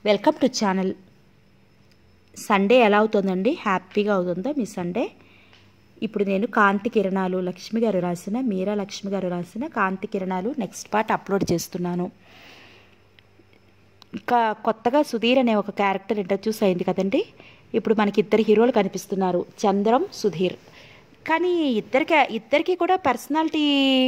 Welcome to channel Sunday ఎలా అవుతుందండి హ్యాపీగా అవుతుందో మీ సండే ఇప్పుడు నేను కాంతి కిరణాలు లక్ష్మి గారు రాసిన మీరా లక్ష్మి గారు రాసిన కాంతి కిరణాలు నెక్స్ట్ పార్ట్ అప్లోడ్ చేస్తున్నాను ఇంకా కొత్తగా సుధీర్ అనే ఒక క్యారెక్టర్ ఇంట్రడ్యూస్ అయింది కదండి ఇప్పుడు మనకి ఇద్దరు హీరోలు కనిపిస్తున్నారు చంద్రం సుధీర్ కానీ ఇద్దరికి ఇద్దరికి కూడా పర్సనాలిటీ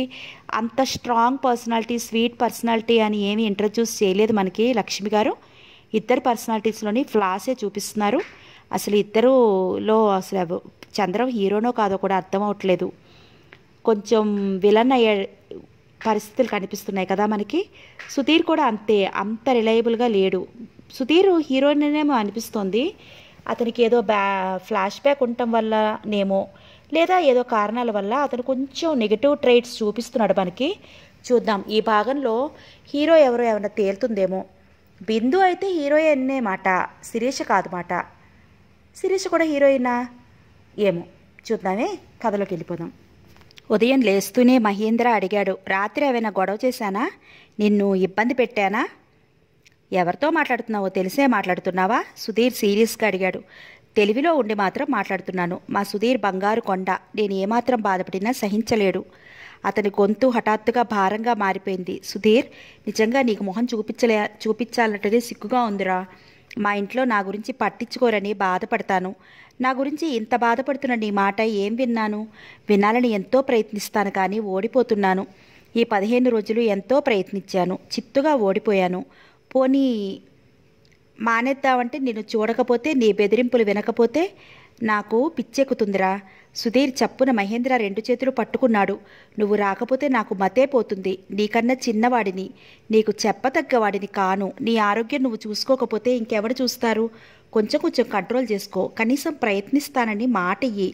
అంత స్ట్రాంగ్ పర్సనాలిటీ స్వీట్ పర్సనాలిటీ అని ఏమీ ఇంట్రడ్యూస్ చేయలేదు మనకి లక్ష్మి గారు ఇద్దరు పర్సనాలిటీస్లోని ఫ్లాసే చూపిస్తున్నారు అసలు ఇద్దరులో అసలు ఎవ- చంద్రం హీరోనో కాదో కూడా అర్థం అవట్లేదు కొంచెం విలన్ అయ్యే పరిస్థితులు కనిపిస్తున్నాయి కదా మనకి సుధీర్ కూడా అంతే అంత రిలయబుల్గా లేడు సుధీర్ హీరోనేమో అనిపిస్తోంది అతనికి ఏదో బ్యా ఫ్లాష్ బ్యాక్ ఉండటం వల్లనేమో లేదా ఏదో కారణాల వల్ల అతను కొంచెం నెగిటివ్ ట్రైట్స్ చూపిస్తున్నాడు మనకి చూద్దాం ఈ భాగంలో హీరో ఎవరో ఏమైనా తేలుతుందేమో బిందు అయితే హీరోయిన్నే మాట శిరీష కాదు మాట శిరీష కూడా హీరోయినా ఏమో చూద్దామే కథలోకి వెళ్ళిపోదాం ఉదయం లేస్తూనే మహేంద్ర అడిగాడు రాత్రి ఏమైనా గొడవ చేశానా నిన్ను ఇబ్బంది పెట్టానా ఎవరితో మాట్లాడుతున్నావో తెలిసే మాట్లాడుతున్నావా సుధీర్ సీరియస్గా అడిగాడు తెలివిలో ఉండి మాత్రం మాట్లాడుతున్నాను మా సుధీర్ బంగారు కొండ నేను ఏమాత్రం బాధపడినా సహించలేడు అతని గొంతు హఠాత్తుగా భారంగా మారిపోయింది సుధీర్ నిజంగా నీకు మొహం చూపించలే చూపించాలంటేనే సిగ్గుగా ఉందిరా మా ఇంట్లో నా గురించి పట్టించుకోరని బాధపడతాను నా గురించి ఇంత బాధపడుతున్న నీ మాట ఏం విన్నాను వినాలని ఎంతో ప్రయత్నిస్తాను కానీ ఓడిపోతున్నాను ఈ పదిహేను రోజులు ఎంతో ప్రయత్నించాను చిత్తుగా ఓడిపోయాను పోనీ మానేద్దామంటే నిన్ను చూడకపోతే నీ బెదిరింపులు వినకపోతే నాకు పిచ్చెక్కుతుందిరా సుధీర్ చప్పున మహేంద్ర రెండు చేతులు పట్టుకున్నాడు నువ్వు రాకపోతే నాకు మతే పోతుంది నీకన్నా చిన్నవాడిని నీకు చెప్పతగ్గవాడిని కాను నీ ఆరోగ్యం నువ్వు చూసుకోకపోతే ఇంకెవరు చూస్తారు కొంచెం కొంచెం కంట్రోల్ చేసుకో కనీసం ప్రయత్నిస్తానని మాట ఇయ్యి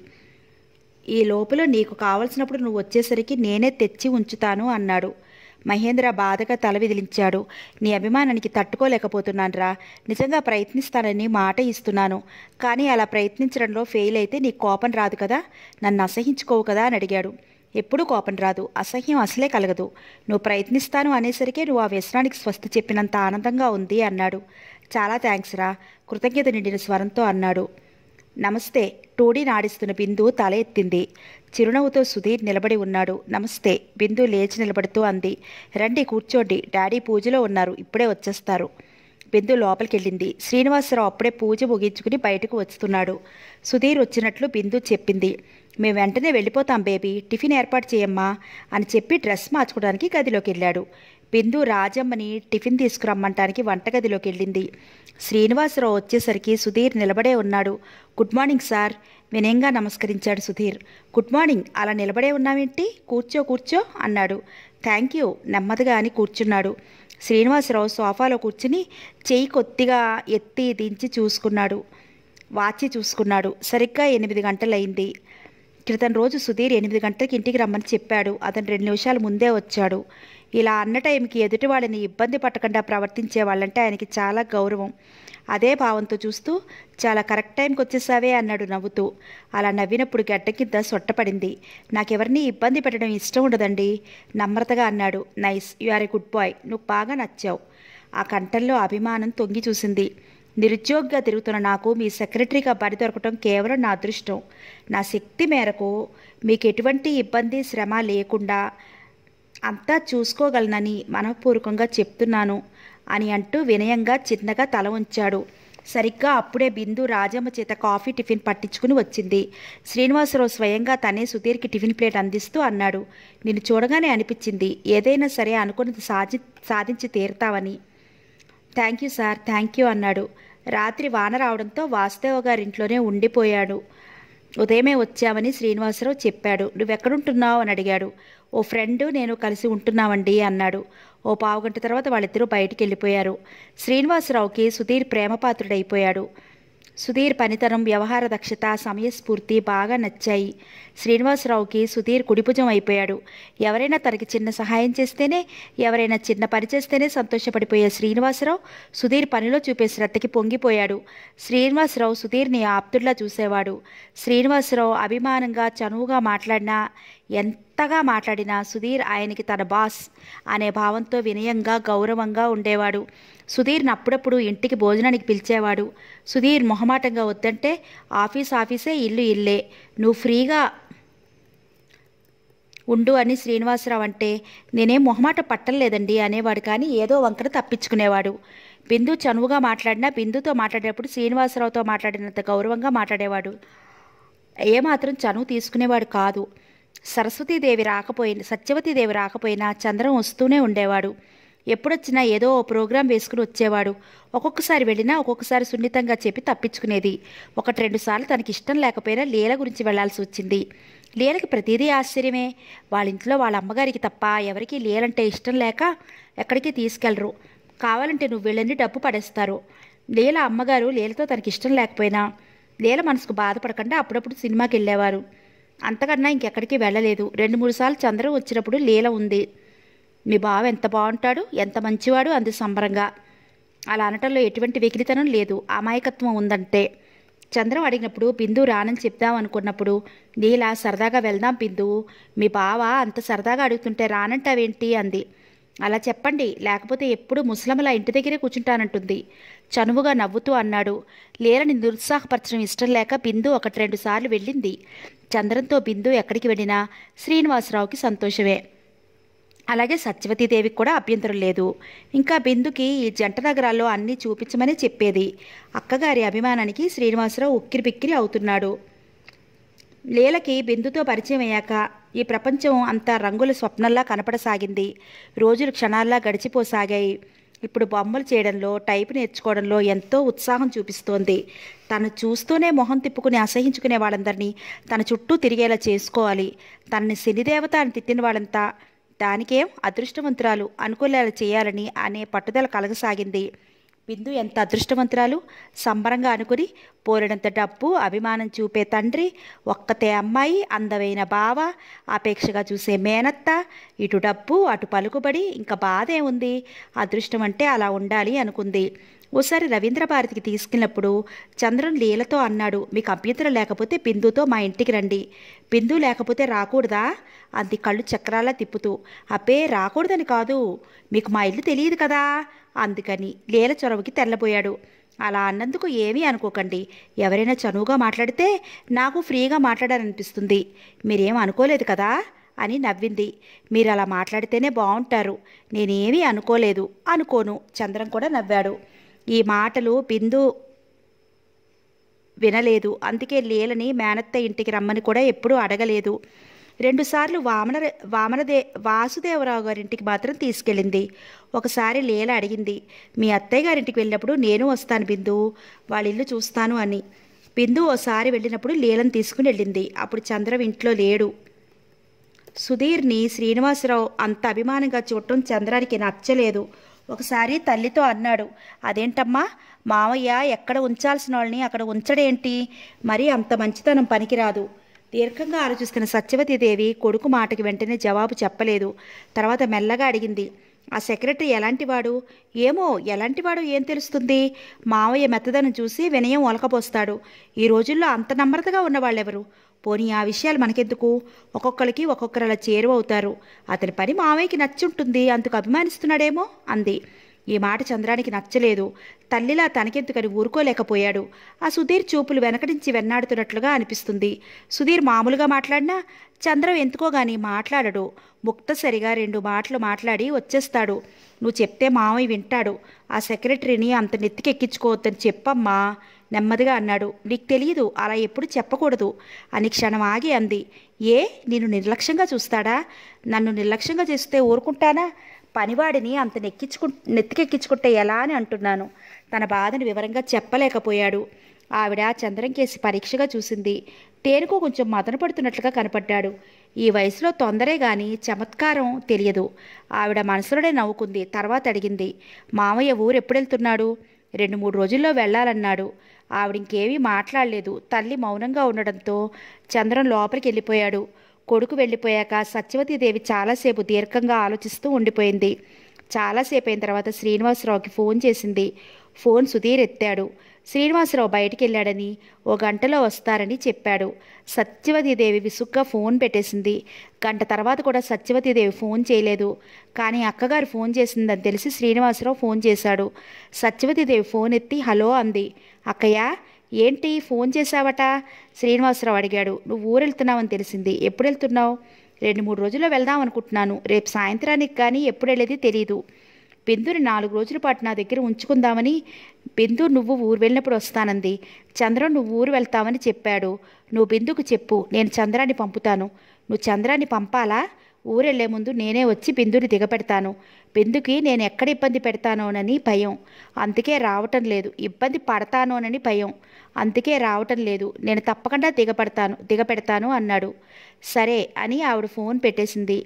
ఈ లోపల నీకు కావలసినప్పుడు నువ్వు వచ్చేసరికి నేనే తెచ్చి ఉంచుతాను అన్నాడు మహేంద్ర బాధగా తల విదిలించాడు నీ అభిమానానికి తట్టుకోలేకపోతున్నానురా నిజంగా ప్రయత్నిస్తానని మాట ఇస్తున్నాను కానీ అలా ప్రయత్నించడంలో ఫెయిల్ అయితే నీ కోపం రాదు కదా నన్ను అసహించుకోవు కదా అని అడిగాడు ఎప్పుడూ కోపం రాదు అసహ్యం అసలే కలగదు నువ్వు ప్రయత్నిస్తాను అనేసరికే నువ్వు ఆ వ్యసనానికి స్వస్తి చెప్పినంత ఆనందంగా ఉంది అన్నాడు చాలా థ్యాంక్స్ రా కృతజ్ఞత నిండిన స్వరంతో అన్నాడు నమస్తే టోడీ నాడిస్తున్న బిందు తల ఎత్తింది చిరునవ్వుతో సుధీర్ నిలబడి ఉన్నాడు నమస్తే బిందు లేచి నిలబడుతూ అంది రండి కూర్చోండి డాడీ పూజలో ఉన్నారు ఇప్పుడే వచ్చేస్తారు బిందు లోపలికెళ్ళింది శ్రీనివాసరావు అప్పుడే పూజ ముగించుకుని బయటకు వస్తున్నాడు సుధీర్ వచ్చినట్లు బిందు చెప్పింది మేము వెంటనే వెళ్ళిపోతాం బేబీ టిఫిన్ ఏర్పాటు చేయమ్మా అని చెప్పి డ్రెస్ మార్చుకోవడానికి గదిలోకి వెళ్ళాడు బిందు రాజమ్మని టిఫిన్ తీసుకురమ్మంటానికి వంటగదిలోకి వెళ్ళింది శ్రీనివాసరావు వచ్చేసరికి సుధీర్ నిలబడే ఉన్నాడు గుడ్ మార్నింగ్ సార్ వినయంగా నమస్కరించాడు సుధీర్ గుడ్ మార్నింగ్ అలా నిలబడే ఉన్నావేంటి కూర్చో కూర్చో అన్నాడు థ్యాంక్ యూ నెమ్మదిగా అని కూర్చున్నాడు శ్రీనివాసరావు సోఫాలో కూర్చుని చెయ్యి కొద్దిగా ఎత్తి దించి చూసుకున్నాడు వాచి చూసుకున్నాడు సరిగ్గా ఎనిమిది గంటలైంది క్రితం రోజు సుధీర్ ఎనిమిది గంటలకి ఇంటికి రమ్మని చెప్పాడు అతను రెండు నిమిషాల ముందే వచ్చాడు ఇలా అన్న టైంకి ఎదుటి వాళ్ళని ఇబ్బంది పట్టకుండా ప్రవర్తించే వాళ్ళంటే ఆయనకి చాలా గౌరవం అదే భావంతో చూస్తూ చాలా కరెక్ట్ టైంకి వచ్చేసావే అన్నాడు నవ్వుతూ అలా నవ్వినప్పుడు గడ్డ కింద సొట్టపడింది నాకెవరిని ఇబ్బంది పెట్టడం ఇష్టం ఉండదండి నమ్రతగా అన్నాడు nice you are a good boy నువ్వు బాగా నచ్చావు ఆ కంఠంలో అభిమానం తొంగి చూసింది నిరుద్యోగిగా తిరుగుతున్న నాకు మీ సెక్రటరీగా పని దొరకటం కేవలం నా అదృష్టం నా శక్తి మేరకు మీకు ఎటువంటి ఇబ్బంది శ్రమ లేకుండా అంతా చూసుకోగలనని మనఃపూర్వకంగా చెప్తున్నాను అని అంటూ వినయంగా చిన్నగా తల ఉంచాడు సరిగ్గా అప్పుడే బిందు రాజమ్మ చేత కాఫీ టిఫిన్ పట్టించుకుని వచ్చింది శ్రీనివాసరావు స్వయంగా తనే సుధీర్కి టిఫిన్ ప్లేట్ అందిస్తూ అన్నాడు నిన్ను చూడగానే అనిపించింది ఏదైనా సరే అనుకున్నది సాధి సాధించి తీరుతావని thank you sir thank you అన్నాడు రాత్రి వాన రావడంతో వాస్తవ గారింట్లోనే ఉండిపోయాడు ఉదయమే వచ్చామని శ్రీనివాసరావు చెప్పాడు నువ్వెక్కడుంటున్నావు అని అడిగాడు ఓ ఫ్రెండ్ నేను కలిసి ఉంటున్నామండి అన్నాడు ఓ పావుగంట తర్వాత వాళ్ళిద్దరూ బయటికి వెళ్ళిపోయారు శ్రీనివాసరావుకి సుధీర్ ప్రేమపాత్రుడైపోయాడు సుధీర్ పనితనం వ్యవహార దక్షత సమయస్ఫూర్తి బాగా నచ్చాయి శ్రీనివాసరావుకి సుధీర్ కుడిభుజం అయిపోయాడు ఎవరైనా తనకి చిన్న సహాయం చేస్తేనే ఎవరైనా చిన్న పని చేస్తేనే సంతోషపడిపోయే శ్రీనివాసరావు సుధీర్ పనిలో చూపే శ్రద్ధకి పొంగిపోయాడు శ్రీనివాసరావు సుధీర్ని ఆప్తుల్లా చూసేవాడు శ్రీనివాసరావు అభిమానంగా చనువుగా మాట్లాడినా ఎంతగా మాట్లాడినా సుధీర్ ఆయనకి తన బాస్ అనే భావంతో వినయంగా గౌరవంగా ఉండేవాడు సుధీర్ని అప్పుడప్పుడు ఇంటికి భోజనానికి పిలిచేవాడు సుధీర్ మొహమాటంగా వద్దంటే ఆఫీస్ ఆఫీసే ఇల్లు ఇల్లే నువ్వు ఫ్రీగా ఉండు అని శ్రీనివాసరావు అంటే నేనేం మొహమాట పట్టలేదండి అనేవాడు కానీ ఏదో వంకర తప్పించుకునేవాడు బిందు చనువుగా మాట్లాడినా బిందుతో మాట్లాడేటప్పుడు శ్రీనివాసరావుతో మాట్లాడినంత గౌరవంగా మాట్లాడేవాడు ఏమాత్రం చనువు తీసుకునేవాడు కాదు సరస్వతీదేవి రాకపోయిన సత్యవతీదేవి రాకపోయినా చంద్రం వస్తూనే ఉండేవాడు ఎప్పుడొచ్చినా ఏదో ఓ ప్రోగ్రాం వేసుకుని వచ్చేవాడు ఒక్కొక్కసారి వెళ్ళినా ఒక్కొక్కసారి సున్నితంగా చెప్పి తప్పించుకునేది ఒకటి రెండు సార్లు తనకి ఇష్టం లేకపోయినా లీల గురించి వెళ్లాల్సి వచ్చింది లీలకి ప్రతిదీ ఆశ్చర్యమే వాళ్ళ ఇంట్లో వాళ్ళ అమ్మగారికి తప్ప ఎవరికీ లీలంటే ఇష్టం లేక ఎక్కడికి తీసుకెళ్లరు కావాలంటే నువ్వు వెళ్ళని డబ్బు పడేస్తారు లీల అమ్మగారు లీలతో తనకి ఇష్టం లేకపోయినా లీల మనసుకు బాధపడకుండా అప్పుడప్పుడు సినిమాకి వెళ్ళేవారు అంతకన్నా ఇంకెక్కడికి వెళ్ళలేదు రెండు మూడు సార్లు చంద్రం వచ్చినప్పుడు లీల ఉంది మీ బావ ఎంత బాగుంటాడు ఎంత మంచివాడు అంది సంబరంగా అలా అనటంలో ఎటువంటి వెకిలితనం లేదు అమాయకత్వం ఉందంటే చంద్రం అడిగినప్పుడు బిందు రానని చెప్దాం అనుకున్నప్పుడు నీలా సరదాగా వెళ్దాం బిందు మీ బావ అంత సరదాగా అడుగుతుంటే రానంటావేంటి అంది అలా చెప్పండి లేకపోతే ఎప్పుడు ముసలమ్మలా ఇంటి దగ్గరే కూర్చుంటానంటుంది చనువుగా నవ్వుతూ అన్నాడు లేరని నిరుత్సాహపరచడం ఇష్టం లేక బిందు ఒకటి రెండు సార్లు వెళ్ళింది చంద్రంతో బిందు ఎక్కడికి వెళ్ళినా శ్రీనివాసరావుకి సంతోషమే అలాగే సత్యవతీదేవికి కూడా అభ్యంతరం లేదు ఇంకా బిందుకి ఈ జంట నగరాల్లో అన్నీ చూపించమని చెప్పేది అక్కగారి అభిమానానికి శ్రీనివాసరావు ఉక్కిరి బిక్కిరి అవుతున్నాడు లీలకి బిందుతో పరిచయం అయ్యాక ఈ ప్రపంచం అంతా రంగుల స్వప్నంలా కనపడసాగింది రోజులు క్షణాల్లా గడిచిపోసాగాయి ఇప్పుడు బొమ్మలు చేయడంలో టైప్ నేర్చుకోవడంలో ఎంతో ఉత్సాహం చూపిస్తోంది తను చూస్తూనే మొహం తిప్పుకుని అసహించుకునే వాళ్ళందరినీ తన చుట్టూ తిరిగేలా చేసుకోవాలి తనని శనిదేవత అని తిట్టిన వాళ్ళంతా దానికేం అదృష్టవంతురాలు అనుకునేలా చేయాలని అనే పట్టుదల కలగసాగింది బిందు ఎంత అదృష్టవంతురాలు సంబరంగా అనుకుని పోలినంత డబ్బు అభిమానం చూపే తండ్రి ఒక్కతే అమ్మాయి అందమైన బావ అపేక్షగా చూసే మేనత్త ఇటు డబ్బు అటు పలుకుబడి ఇంకా బాధే ఉంది అదృష్టం అంటే అలా ఉండాలి అనుకుంది ఓసారి రవీంద్ర భారతికి తీసుకెళ్ళినప్పుడు చంద్రన్ లీలతో అన్నాడు మీకు అభ్యంతరం లేకపోతే బిందుతో మా ఇంటికి రండి బిందు లేకపోతే రాకూడదా అంది కళ్ళు చక్రాలా తిప్పుతూ అబ్బే రాకూడదని కాదు మీకు మా ఇల్లు తెలియదు కదా అందుకని లీల చొరవకి తెల్లబోయాడు అలా అన్నందుకు ఏమీ అనుకోకండి ఎవరైనా చనువుగా మాట్లాడితే నాకు ఫ్రీగా మాట్లాడాలనిపిస్తుంది మీరేం అనుకోలేదు కదా అని నవ్వింది మీరు అలా మాట్లాడితేనే బాగుంటారు నేనేమీ అనుకోలేదు అనుకోను చంద్రం కూడా నవ్వాడు ఈ మాటలు బిందు వినలేదు అందుకే లీలని మేనత్త ఇంటికి రమ్మని కూడా ఎప్పుడూ అడగలేదు రెండుసార్లు వామన వామనదే వాసుదేవరావు గారింటికి మాత్రం తీసుకెళ్ళింది ఒకసారి లీల అడిగింది మీ అత్తయ్య గారింటికి వెళ్ళినప్పుడు నేను వస్తాను బిందు వాళ్ళ ఇల్లు చూస్తాను అని బిందు ఓసారి వెళ్ళినప్పుడు లీలను తీసుకుని వెళ్ళింది అప్పుడు చంద్రం ఇంట్లో లేడు సుధీర్ని శ్రీనివాసరావు అంత అభిమానంగా చూడటం చంద్రానికి నచ్చలేదు ఒకసారి తల్లితో అన్నాడు అదేంటమ్మా మావయ్య ఎక్కడ ఉంచాల్సిన వాళ్ళని అక్కడ ఉంచడేంటి మరీ అంత మంచితనం పనికిరాదు దీర్ఘంగా ఆలోచిస్తున్న సత్యవతీదేవి కొడుకు మాటకి వెంటనే జవాబు చెప్పలేదు తర్వాత మెల్లగా అడిగింది ఆ సెక్రటరీ ఎలాంటివాడు ఏమో ఎలాంటివాడు ఏం తెలుస్తుంది మావయ్య మెత్తదనం చూసి వినయం ఒలకపోస్తాడు ఈ రోజుల్లో అంత నమ్రతగా ఉన్నవాళ్ళెవరు పోనీ ఆ విషయాలు మనకెందుకు ఒక్కొక్కరికి ఒక్కొక్కరు అలా చేరువవుతారు అతని పని మావయ్యకి నచ్చుంటుంది అందుకు అభిమానిస్తున్నాడేమో అంది ఈ మాట చంద్రానికి నచ్చలేదు తల్లిలా తనకెందుకని ఊరుకోలేకపోయాడు ఆ సుధీర్ చూపులు వెనకడించి వెన్నాడుతున్నట్లుగా అనిపిస్తుంది సుధీర్ మామూలుగా మాట్లాడినా చంద్రం ఎందుకో గాని మాట్లాడడు ముక్తసరిగా రెండు మాటలు మాట్లాడి వచ్చేస్తాడు నువ్వు చెప్తే మామయ్య వింటాడు ఆ సెక్రటరీని అంత నెత్తికెక్కించుకోవద్దని చెప్పమ్మా నెమ్మదిగా అన్నాడు నీకు తెలియదు అలా ఎప్పుడు చెప్పకూడదు అని క్షణం ఆగి అంది ఏ నేను నిర్లక్ష్యంగా చూస్తాడా నన్ను నిర్లక్ష్యంగా చేస్తే ఊరుకుంటానా పనివాడిని అంత నెక్కించుకు నెత్తికెక్కించుకుంటే ఎలా అని అంటున్నాను తన బాధను వివరంగా చెప్పలేకపోయాడు ఆవిడ చంద్రం కేసి పరీక్షగా చూసింది తేనుకో కొంచెం మదన పడుతున్నట్లుగా కనపడ్డాడు ఈ వయసులో తొందరే గాని చమత్కారం తెలియదు ఆవిడ మనసులోనే నవ్వుకుంది తర్వాత అడిగింది మామయ్య ఊరు ఎప్పుడు వెళ్తున్నాడు రెండు మూడు రోజుల్లో వెళ్ళాలన్నాడు ఆవిడ ఇంకేమీ మాట్లాడలేదు తల్లి మౌనంగా ఉండడంతో చంద్రం లోపలికి వెళ్ళిపోయాడు కొడుకు వెళ్ళిపోయాక సత్యవతీదేవి చాలాసేపు దీర్ఘంగా ఆలోచిస్తూ ఉండిపోయింది చాలాసేపు అయిన తర్వాత శ్రీనివాసరావుకి ఫోన్ చేసింది ఫోన్ సుధీర్ ఎత్తాడు శ్రీనివాసరావు బయటికి వెళ్ళాడని ఓ గంటలో వస్తారని చెప్పాడు సత్యవతీదేవి విసుగ్గా ఫోన్ పెట్టేసింది గంట తర్వాత కూడా సత్యవతీదేవి ఫోన్ చేయలేదు కానీ అక్కగారు ఫోన్ చేసిందని తెలిసి శ్రీనివాసరావు ఫోన్ చేశాడు సత్యవతీదేవి ఫోన్ ఎత్తి హలో అంది అక్కయ్య ఏంటి ఫోన్ చేశావట శ్రీనివాసరావు అడిగాడు నువ్వు ఊరు వెళ్తున్నావని తెలిసింది ఎప్పుడు వెళ్తున్నావు రెండు మూడు రోజుల్లో వెళ్దాం అనుకుంటున్నాను రేపు సాయంత్రానికి కానీ ఎప్పుడు వెళ్ళేది తెలీదు బిందుని నాలుగు రోజుల పాటు నా దగ్గర ఉంచుకుందామని బిందు నువ్వు ఊరు వెళ్ళినప్పుడు వస్తానంది చంద్రం నువ్వు ఊరు వెళ్తావని చెప్పాడు నువ్వు బిందుకు చెప్పు నేను చంద్రాన్ని పంపుతాను నువ్వు చంద్రాన్ని పంపాలా ఊరు వెళ్లే ముందు నేనే వచ్చి బిందుని దిగపెడతాను బిందుకి నేను ఎక్కడ ఇబ్బంది పెడతానోనని భయం అందుకే రావటం లేదు ఇబ్బంది పడతానోనని భయం అందుకే రావటం లేదు నేను తప్పకుండా దిగపడతాను దిగపెడతాను అన్నాడు సరే అని ఆవిడ ఫోన్ పెట్టేసింది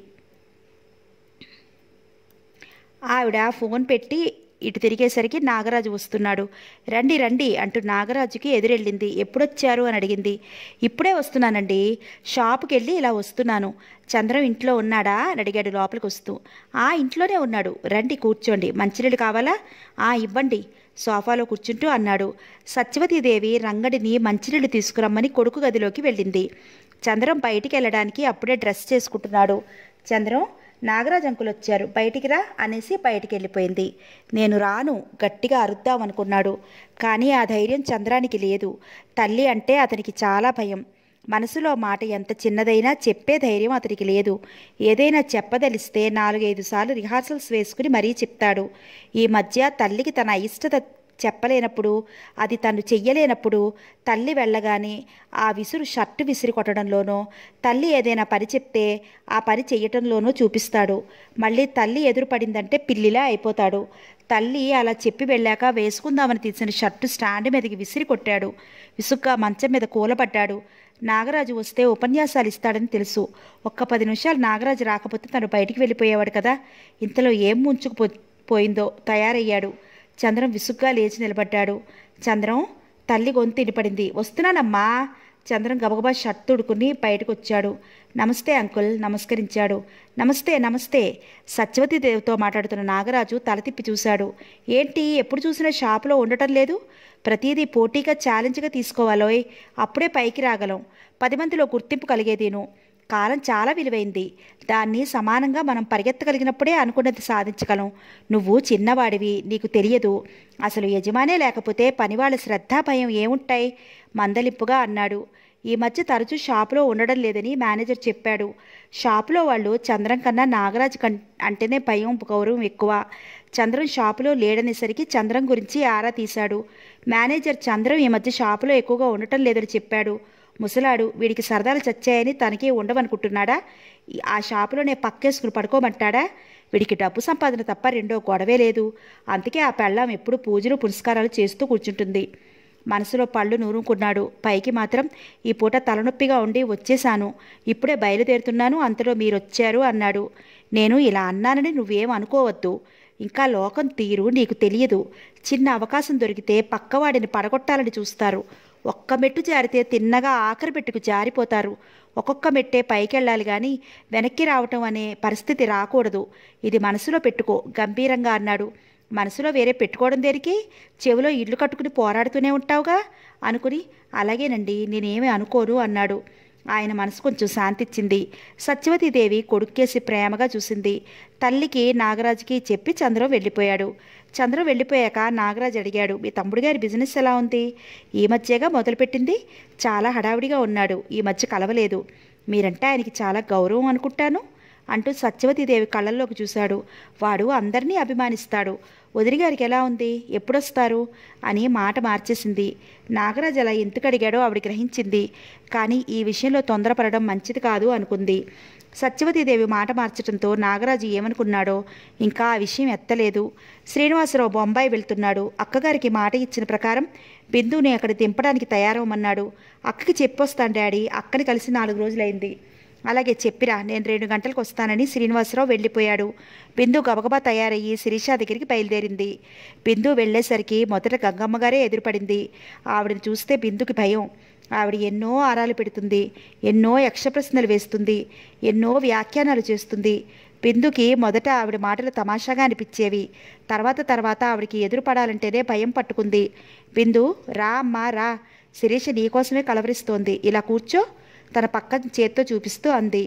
ఆవిడ ఫోన్ పెట్టి ఇటు తిరిగేసరికి నాగరాజు వస్తున్నాడు రండి రండి అంటూ నాగరాజుకి ఎదురెళ్ళింది ఎప్పుడొచ్చారు అని అడిగింది ఇప్పుడే వస్తున్నానండి షాపుకి వెళ్ళి ఇలా వస్తున్నాను చంద్రం ఇంట్లో ఉన్నాడా అని అడిగాడు లోపలికి వస్తూ ఆ ఇంట్లోనే ఉన్నాడు రండి కూర్చోండి మంచినీళ్ళు కావాలా ఆ ఇవ్వండి సోఫాలో కూర్చుంటూ అన్నాడు సత్యవతీదేవి రంగడిని మంచినీళ్ళు తీసుకురమ్మని కొడుకు గదిలోకి వెళ్ళింది చంద్రం బయటికి వెళ్ళడానికి అప్పుడే డ్రెస్ చేసుకుంటున్నాడు చంద్రం నాగరాజ్ అంకుల్ వచ్చారు బయటికి రా అనేసి బయటికి వెళ్ళిపోయింది నేను రాను గట్టిగా అరుద్దామనుకున్నాడు కానీ ఆ ధైర్యం చంద్రానికి లేదు తల్లి అంటే అతనికి చాలా భయం మనసులో మాట ఎంత చిన్నదైనా చెప్పే ధైర్యం అతనికి లేదు ఏదైనా చెప్పదలిస్తే నాలుగైదు సార్లు రిహార్సల్స్ వేసుకుని మరీ చెప్తాడు ఈ మధ్య తల్లికి తన అయిష్టత చెప్పలేనప్పుడు అది తను చెయ్యలేనప్పుడు తల్లి వెళ్ళగానే ఆ విసురు షర్టు విసిరి కొట్టడంలోనో తల్లి ఏదైనా పని చెప్తే ఆ పని చెయ్యటంలోనో చూపిస్తాడు మళ్ళీ తల్లి ఎదురుపడిందంటే పిల్లిలా అయిపోతాడు తల్లి అలా చెప్పి వెళ్ళాక వేసుకుందామని తీసిన షర్టు స్టాండ్ మీదకి విసిరి కొట్టాడు విసుగ్గా మంచం మీద కూలబడ్డాడు నాగరాజు వస్తే ఉపన్యాసాలు ఇస్తాడని తెలుసు ఒక్క పది నిమిషాలు నాగరాజు రాకపోతే తను బయటికి వెళ్ళిపోయేవాడు కదా ఇంతలో ఏం ముంచుకుపో పోయిందో తయారయ్యాడు చంద్రం విసుగ్గా లేచి నిలబడ్డాడు చంద్రం తల్లి గొంతు ఇడిపడింది వస్తున్నానమ్మా చంద్రం గబగబా షర్ట్ తుడుకుని బయటకు వచ్చాడు నమస్తే అంకుల్ నమస్కరించాడు నమస్తే నమస్తే సత్యవతి దేవితో మాట్లాడుతున్న నాగరాజు తల తిప్పి చూశాడు ఏంటి ఎప్పుడు చూసినా షాపులో ఉండటం లేదు ప్రతిదీ పోటీగా ఛాలెంజ్గా తీసుకోవాలోయ్ అప్పుడే పైకి రాగలం పది మందిలో గుర్తింపు కలిగేదేను కాలం చాలా విలువైంది దాన్ని సమానంగా మనం పరిగెత్తగలిగినప్పుడే అనుకున్నది సాధించగలం నువ్వు చిన్నవాడివి నీకు తెలియదు అసలు యజమానే లేకపోతే పనివాళ్ళ శ్రద్ధ భయం ఏముంటాయి మందలింపుగా అన్నాడు ఈ మధ్య తరచూ షాపులో ఉండడం లేదని మేనేజర్ చెప్పాడు షాపులో వాళ్ళు చంద్రం కన్నా నాగరాజు కన్ అంటేనే భయం గౌరవం ఎక్కువ చంద్రం షాపులో లేడనేసరికి చంద్రం గురించి ఆరా తీశాడు మేనేజర్ చంద్రం ఈ మధ్య షాపులో ఎక్కువగా ఉండటం లేదని చెప్పాడు ముసలాడు వీడికి సరదాలు చచ్చాయని తనకే ఉండవనుకుంటున్నాడా ఈ- ఆ షాపులోనే పక్కేసుకుని పడుకోమంటాడా వీడికి డబ్బు సంపాదన తప్ప రెండో గొడవే లేదు అందుకే ఆ పెళ్ళాం ఎప్పుడు పూజలు పురస్కారాలు చేస్తూ కూర్చుంటుంది మనసులో పళ్ళు నూరుకున్నాడు పైకి మాత్రం ఈ పూట తలనొప్పిగా ఉండి వచ్చేశాను ఇప్పుడే బయలుదేరుతున్నాను అంతలో మీరొచ్చారు అన్నాడు నేను ఇలా అన్నానని నువ్వేం అనుకోవద్దు ఇంకా లోకం తీరు నీకు తెలియదు చిన్న అవకాశం దొరికితే పక్కవాడిని పడగొట్టాలని చూస్తారు ఒక్క మెట్టు జారితే తిన్నగా ఆఖరి మెట్టుకు జారిపోతారు ఒక్కొక్క మెట్టే పైకెళ్ళాలి కానీ వెనక్కి రావటం అనే పరిస్థితి రాకూడదు ఇది మనసులో పెట్టుకో గంభీరంగా అన్నాడు మనసులో వేరే పెట్టుకోవడం దేనికి చెవిలో ఇల్లు కట్టుకుని పోరాడుతూనే ఉంటావుగా అనుకుని అలాగేనండి నేనేమీ అనుకోను అన్నాడు ఆయన మనసు కొంచెం శాంతిచ్చింది సత్యవతీదేవి కొడుక్కేసి ప్రేమగా చూసింది తల్లికి నాగరాజుకి చెప్పి చంద్రం వెళ్ళిపోయాడు చంద్రం వెళ్ళిపోయాక నాగరాజు అడిగాడు మీ తమ్ముడు గారి బిజినెస్ ఎలా ఉంది ఈ మధ్యగా మొదలుపెట్టింది చాలా హడావిడిగా ఉన్నాడు ఈ మధ్య కలవలేదు మీరంటే ఆయనకి చాలా గౌరవం అనుకుంటాను అంటూ సత్యవతీదేవి కళ్ళల్లోకి చూశాడు వాడు అందరినీ అభిమానిస్తాడు వదిలి గారికి ఎలా ఉంది ఎప్పుడొస్తారు అని మాట మార్చేసింది నాగరాజు అలా ఎందుకు అడిగాడో ఆవిడ గ్రహించింది కానీ ఈ విషయంలో తొందరపడడం మంచిది కాదు అనుకుంది సత్యవతీదేవి మాట మార్చడంతో నాగరాజు ఏమనుకున్నాడో ఇంకా ఆ విషయం ఎత్తలేదు శ్రీనివాసరావు బొంబాయి వెళ్తున్నాడు అక్కగారికి మాట ఇచ్చిన ప్రకారం బిందుని అక్కడ దింపడానికి తయారవమన్నాడు అక్కకి చెప్పొస్తాను డాడీ అక్కని కలిసి నాలుగు రోజులైంది అలాగే చెప్పిరా నేను రెండు గంటలకు వస్తానని శ్రీనివాసరావు వెళ్ళిపోయాడు బిందు గబగబా తయారయ్యి శిరీష దగ్గరికి బయలుదేరింది బిందు వెళ్ళేసరికి మొదట గంగమ్మ గారే ఎదురుపడింది ఆవిడని చూస్తే బిందుకి భయం ఆవిడ ఎన్నో ఆరాలు పెడుతుంది ఎన్నో యక్ష ప్రశ్నలు వేస్తుంది ఎన్నో వ్యాఖ్యానాలు చేస్తుంది బిందుకి మొదట ఆవిడ మాటలు తమాషాగా అనిపించేవి తర్వాత తర్వాత ఆవిడకి ఎదురు పడాలంటేనే భయం పట్టుకుంది బిందు రా అమ్మా రా శిరీష నీకోసమే కలవరిస్తోంది ఇలా కూర్చో తన పక్క చేత్తో చూపిస్తూ అంది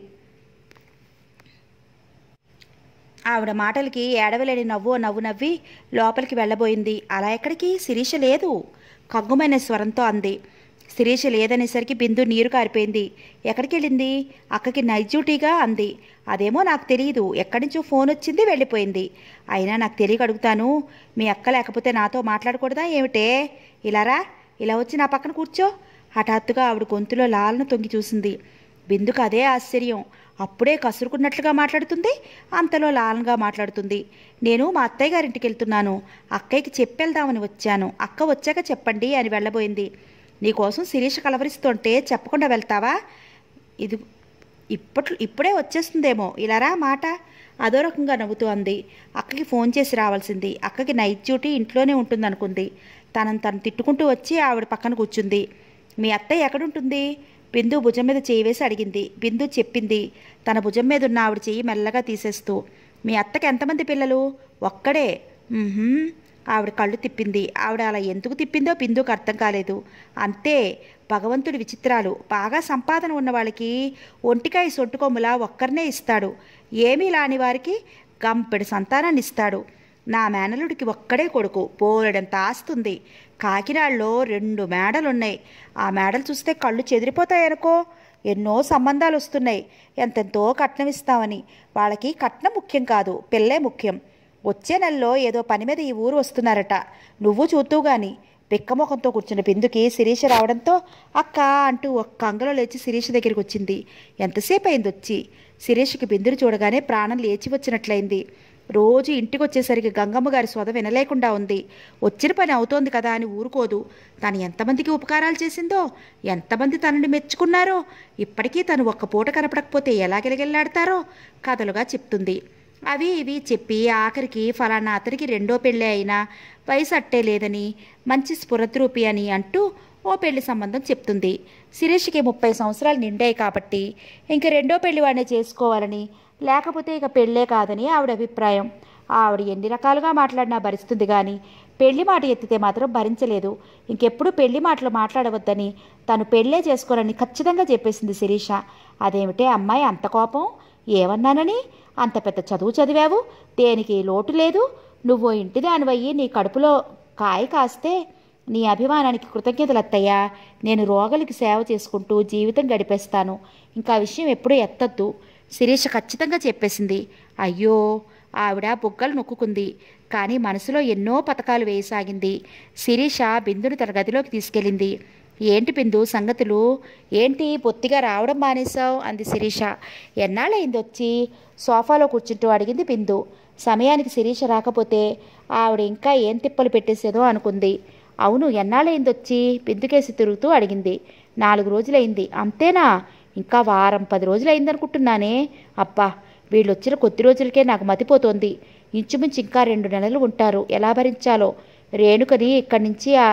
ఆవిడ మాటలకి ఏడవలేని నవ్వు నవ్వు నవ్వి లోపలికి వెళ్ళబోయింది అలా ఎక్కడికి శిరీష లేదు కగ్గుమైన స్వరంతో అంది శిరీష లేదనేసరికి బిందు నీరు కారిపోయింది ఎక్కడికి వెళ్ళింది అక్కకి నైట్ డ్యూటీగా అంది అదేమో నాకు తెలియదు ఎక్కడి నుంచో ఫోన్ వచ్చింది వెళ్ళిపోయింది అయినా నాకు తెలియక అడుగుతాను మీ అక్క లేకపోతే నాతో మాట్లాడకూడదా ఏమిటే ఇలారా ఇలా వచ్చి నా పక్కన కూర్చో హఠాత్తుగా ఆవిడ గొంతులో లాలను తొంగి చూసింది బిందుకు అదే ఆశ్చర్యం అప్పుడే కసురుకున్నట్లుగా మాట్లాడుతుంది అంతలో లాలనగా మాట్లాడుతుంది నేను మా అత్తయ్య గారింటికి వెళ్తున్నాను అక్కయ్యకి చెప్పెళ్దామని వచ్చాను అక్క వచ్చాక చెప్పండి అని వెళ్ళబోయింది నీకోసం శిరీష కలవరిస్తుంటే చెప్పకుండా వెళ్తావా ఇది ఇప్పట్లో ఇప్పుడే వచ్చేస్తుందేమో ఇలారా మాట అదో రకంగా నవ్వుతూ అంది అక్కకి ఫోన్ చేసి రావాల్సింది అక్కకి నైట్ డ్యూటీ ఇంట్లోనే ఉంటుందనుకుంది తనను తను తిట్టుకుంటూ వచ్చి ఆవిడ పక్కన కూర్చుంది మీ అత్తయ్య ఎక్కడుంటుంది బిందు భుజం మీద చేయి వేసి అడిగింది బిందు చెప్పింది తన భుజం మీద ఉన్న ఆవిడ చెయ్యి మెల్లగా తీసేస్తూ మీ అత్తకి ఎంతమంది పిల్లలు ఒక్కడే "ఉహుం." ఆవిడ కళ్ళు తిప్పింది ఆవిడ అలా ఎందుకు తిప్పిందో బిందుకు అర్థం కాలేదు అంతే భగవంతుడి విచిత్రాలు బాగా సంపాదన ఉన్న వాళ్ళకి ఒంటికాయ సొంటుకొమ్ములా ఒక్కరినే ఇస్తాడు ఏమీ లాని వారికి గంపెడు సంతానాన్ని ఇస్తాడు నా మేనలుడికి ఒక్కడే కొడుకు పోలెడంత ఆస్తుంది కాకినాడలో రెండు మేడలున్నాయి ఆ మేడలు చూస్తే కళ్ళు చెదిరిపోతాయనుకో ఎన్నో సంబంధాలు వస్తున్నాయి ఎంతెంతో కట్నం ఇస్తామని వాళ్ళకి కట్నం ముఖ్యం కాదు పెళ్ళే ముఖ్యం వచ్చే నెలలో ఏదో పని మీద ఈ ఊరు వస్తున్నారట నువ్వు చూద్దు గాని పిక్కముఖంతో కూర్చున్న బిందుకి శిరీష రావడంతో అక్క అంటూ ఒక్క అంగలో లేచి శిరీష దగ్గరికి వచ్చింది ఎంతసేపు అయింది వచ్చి శిరీషకి బిందుని చూడగానే ప్రాణం లేచి వచ్చినట్లయింది రోజు ఇంటికి వచ్చేసరికి గంగమ్మ గారి సొద వినలేకుండా ఉంది వచ్చిన పని అవుతోంది కదా అని ఊరుకోదు తను ఎంతమందికి ఉపకారాలు చేసిందో ఎంతమంది తనని మెచ్చుకున్నారో ఇప్పటికీ తను ఒక్క పూట కనపడకపోతే ఎలా గిలగిల్లాడతారో కథలుగా చెప్తుంది అవి ఇవి చెప్పి ఆఖరికి ఫలానా అతనికి రెండో పెళ్ళి అయినా వయసు అట్టే లేదని మంచి స్ఫురద్రూపి అని అంటూ ఓ పెళ్లి సంబంధం చెప్తుంది శిరీష్కి ముప్పై సంవత్సరాలు నిండాయి కాబట్టి ఇంక రెండో పెళ్లి వాడిని చేసుకోవాలని లేకపోతే ఇక పెళ్ళే కాదని ఆవిడ అభిప్రాయం ఆవిడ ఎన్ని రకాలుగా మాట్లాడినా భరిస్తుంది కానీ పెళ్లి మాట ఎత్తితే మాత్రం భరించలేదు ఇంకెప్పుడు పెళ్లి మాటలు మాట్లాడవద్దని తను పెళ్ళే చేసుకోనని ఖచ్చితంగా చెప్పేసింది శిరీష అదేమిటే అమ్మాయి అంత కోపం ఏమన్నానని అంత పెద్ద చదువు చదివావు దేనికి లోటు లేదు నువ్వు ఇంటి దానివయ్యి నీ కడుపులో కాయ కాస్తే నీ అభిమానానికి కృతజ్ఞతలు అత్తయ్యా నేను రోగలికి సేవ చేసుకుంటూ జీవితం గడిపేస్తాను ఇంకా ఆ విషయం ఎప్పుడూ ఎత్తద్దు శిరీష ఖచ్చితంగా చెప్పేసింది అయ్యో ఆవిడ బుగ్గలు నొక్కుంది కానీ మనసులో ఎన్నో పథకాలు వేయసాగింది శిరీష బిందుని తన గదిలోకి తీసుకెళ్ళింది ఏంటి బిందు సంగతులు ఏంటి బొత్తిగా రావడం మానేశావు అంది శిరీష ఎన్నాళ్ళయింది వచ్చి సోఫాలో కూర్చుంటూ అడిగింది బిందు సమయానికి శిరీష రాకపోతే ఆవిడ ఇంకా ఏం తిప్పలు పెట్టేసేదో అనుకుంది అవును ఎన్నాళ్ళయింది వచ్చి బిందుకేసి తిరుగుతూ అడిగింది నాలుగు రోజులైంది అంతేనా ఇంకా వారం పది రోజులైంది అనుకుంటున్నానే అబ్బా వీళ్ళు వచ్చిన కొద్ది రోజులకే నాకు మతిపోతోంది ఇంచుమించు ఇంకా రెండు నెలలు ఉంటారు ఎలా భరించాలో రేణుకని ఇక్కడి నుంచి ఆ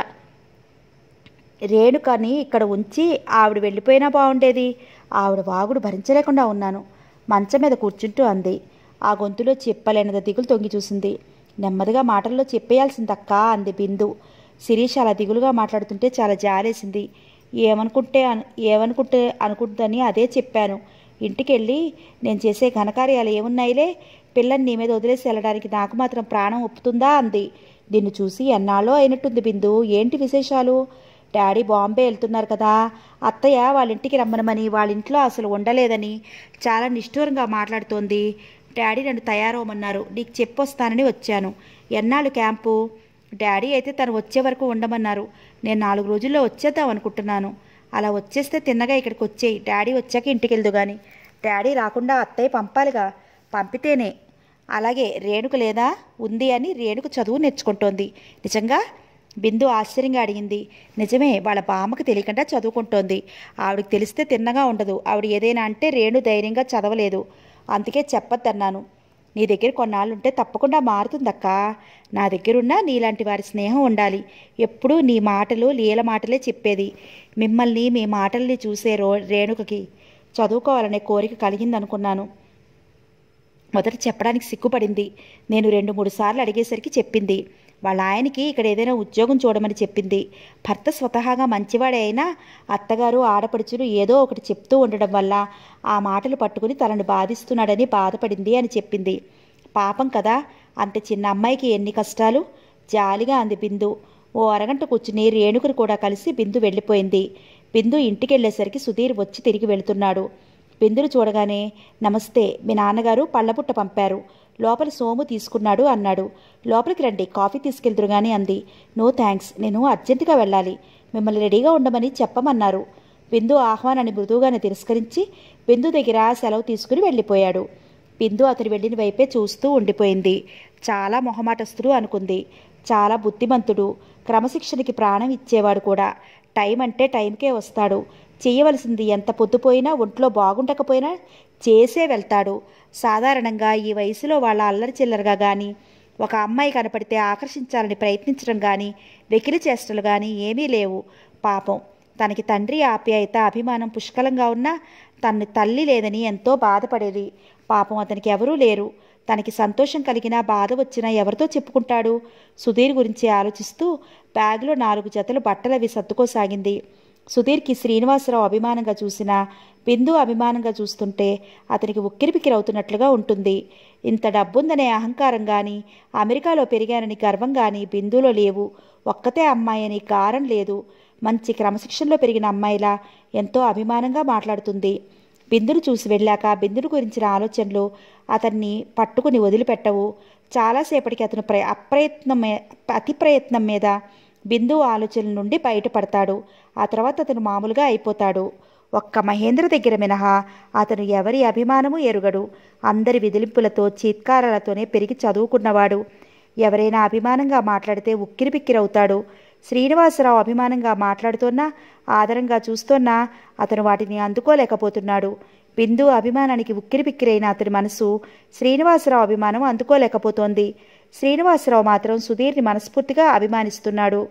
రేణుకని ఇక్కడ ఉంచి ఆవిడ వెళ్ళిపోయినా బాగుండేది ఆవిడ వాగుడు భరించలేకుండా ఉన్నాను మంచం మీద కూర్చుంటూ అంది ఆ గొంతులో చెప్పలేనంత దిగులు తొంగి చూసింది నెమ్మదిగా మాటల్లో చెప్పేయాల్సిందక్క అంది బిందు శిరీష్ అలా దిగులుగా మాట్లాడుతుంటే చాలా జాలేసింది ఏమనుకుంటే అను ఏమనుకుంటే అనుకుంటుందని అదే చెప్పాను ఇంటికి వెళ్ళి నేను చేసే ఘనకార్యాలు ఏమున్నాయిలే పిల్లని నీ మీద వదిలేసి వెళ్ళడానికి నాకు మాత్రం ప్రాణం ఒప్పుతుందా అంది నిన్ను చూసి ఎన్నాళ్ళో అయినట్టుంది బిందు ఏంటి విశేషాలు డాడీ బాంబే వెళ్తున్నారు కదా అత్తయ్య వాళ్ళ ఇంటికి రమ్మనమని వాళ్ళ ఇంట్లో అసలు ఉండలేదని చాలా నిష్ఠూరంగా మాట్లాడుతోంది డాడీ నన్ను తయారవమన్నారు నీకు చెప్పొస్తానని వచ్చాను ఎన్నాళ్ళు క్యాంపు డాడీ అయితే తను వచ్చే వరకు ఉండమన్నారు నేను నాలుగు రోజుల్లో వచ్చేద్దాం అనుకుంటున్నాను అలా వచ్చేస్తే తిన్నగా ఇక్కడికి వచ్చేయి డాడీ వచ్చాక ఇంటికి వెళ్దు కానీ డాడీ రాకుండా అత్తయ్య పంపాలిగా పంపితేనే అలాగే రేణుక లేదా ఉంది అని రేణుక చదువు నేర్చుకుంటోంది నిజంగా బిందు ఆశ్చర్యంగా అడిగింది నిజమే వాళ్ళ బామ్మకి తెలియకుండా చదువుకుంటోంది ఆవిడకి తెలిస్తే తిన్నగా ఉండదు ఆవిడ ఏదైనా అంటే రేణు ధైర్యంగా చదవలేదు అందుకే చెప్పొద్దన్నాను నీ దగ్గర కొన్నాళ్ళుంటే తప్పకుండా మారుతుందక్క నా దగ్గరున్న నీలాంటి వారి స్నేహం ఉండాలి ఎప్పుడూ నీ మాటలు లీల మాటలే చెప్పేది మిమ్మల్ని మీ మాటల్ని చూసే రో రేణుకకి చదువుకోవాలనే కోరిక కలిగిందనుకున్నాను మొదట చెప్పడానికి సిగ్గుపడింది నేను రెండు మూడు సార్లు అడిగేసరికి చెప్పింది వాళ్ళ ఆయనకి ఇక్కడ ఏదైనా ఉద్యోగం చూడమని చెప్పింది భర్త స్వతహాగా మంచివాడే అయినా అత్తగారు ఆడపడుచులు ఏదో ఒకటి చెప్తూ ఉండడం వల్ల ఆ మాటలు పట్టుకుని తనను బాధిస్తున్నాడని బాధపడింది అని చెప్పింది పాపం కదా అంత చిన్న అమ్మాయికి ఎన్ని కష్టాలు జాలిగా అంది బిందు ఓ అరగంట కూర్చుని రేణుకుని కూడా కలిసి బిందు వెళ్ళిపోయింది బిందు ఇంటికి వెళ్ళేసరికి సుధీర్ వచ్చి తిరిగి వెళుతున్నాడు బిందును చూడగానే నమస్తే మీ నాన్నగారు పళ్ళబుట్ట పంపారు లోపల సోము తీసుకున్నాడు అన్నాడు లోపలికి రండి కాఫీ తీసుకెళ్తురు గాని అంది నో థ్యాంక్స్ నేను అర్జెంటుగా వెళ్ళాలి మిమ్మల్ని రెడీగా ఉండమని చెప్పమన్నారు బిందు ఆహ్వానాన్ని మృదువుగానే తిరస్కరించి బిందు దగ్గర సెలవు తీసుకుని వెళ్ళిపోయాడు బిందు అతను వెళ్ళిన వైపే చూస్తూ ఉండిపోయింది చాలా మొహమాటస్తుడు అనుకుంది చాలా బుద్ధిమంతుడు క్రమశిక్షణకి ప్రాణం ఇచ్చేవాడు కూడా టైం అంటే టైంకే వస్తాడు చేయవలసింది ఎంత పొద్దుపోయినా ఒంట్లో బాగుండకపోయినా చేసే వెళ్తాడు సాధారణంగా ఈ వయసులో వాళ్ళ అల్లరి చిల్లరగా కానీ ఒక అమ్మాయి కనపడితే ఆకర్షించాలని ప్రయత్నించడం కానీ వెకిలి చేష్టలు కానీ ఏమీ లేవు పాపం తనకి తండ్రి ఆప్యాయత అభిమానం పుష్కలంగా ఉన్నా తన తల్లి లేదని ఎంతో బాధపడేది పాపం అతనికి ఎవరూ లేరు తనకి సంతోషం కలిగినా బాధ వచ్చినా ఎవరితో చెప్పుకుంటాడు సుధీర్ గురించి ఆలోచిస్తూ బ్యాగులో నాలుగు జతలు బట్టలవి సర్దుకోసాగింది సుధీర్కి శ్రీనివాసరావు అభిమానంగా చూసినా బిందు అభిమానంగా చూస్తుంటే అతనికి ఉక్కిరిబిక్కిరవుతున్నట్లుగా ఉంటుంది ఇంత డబ్బుందనే అహంకారం కానీ అమెరికాలో పెరిగానని గర్వం కానీ బిందులో లేవు ఒక్కతే అమ్మాయి అని కారం లేదు మంచి క్రమశిక్షణలో పెరిగిన అమ్మాయిలా ఎంతో అభిమానంగా మాట్లాడుతుంది బిందును చూసి వెళ్ళాక బిందును గురించిన ఆలోచనలు అతన్ని పట్టుకుని వదిలిపెట్టవు చాలాసేపటికి అతను ప్ర అప్రయత్నం మే- అతి ప్రయత్నం మీద బిందు ఆలోచనల నుండి బయటపడతాడు ఆ తర్వాత అతను మామూలుగా అయిపోతాడు ఒక్క మహేంద్ర దగ్గర మినహా అతను ఎవరి అభిమానము ఎరుగడు అందరి విదిలింపులతో చీత్కారాలతోనే పెరిగి చదువుకున్నవాడు ఎవరైనా అభిమానంగా మాట్లాడితే ఉక్కిరిబిక్కిరవుతాడు శ్రీనివాసరావు అభిమానంగా మాట్లాడుతున్నా ఆదరంగా చూస్తున్నా అతను వాటిని అందుకోలేకపోతున్నాడు బిందు అభిమానానికి ఉక్కిరిబిక్కిరైన అతని మనసు శ్రీనివాసరావు అభిమానం అందుకోలేకపోతోంది శ్రీనివాసరావు మాత్రం సుధీర్ని మనస్ఫూర్తిగా అభిమానిస్తున్నాడు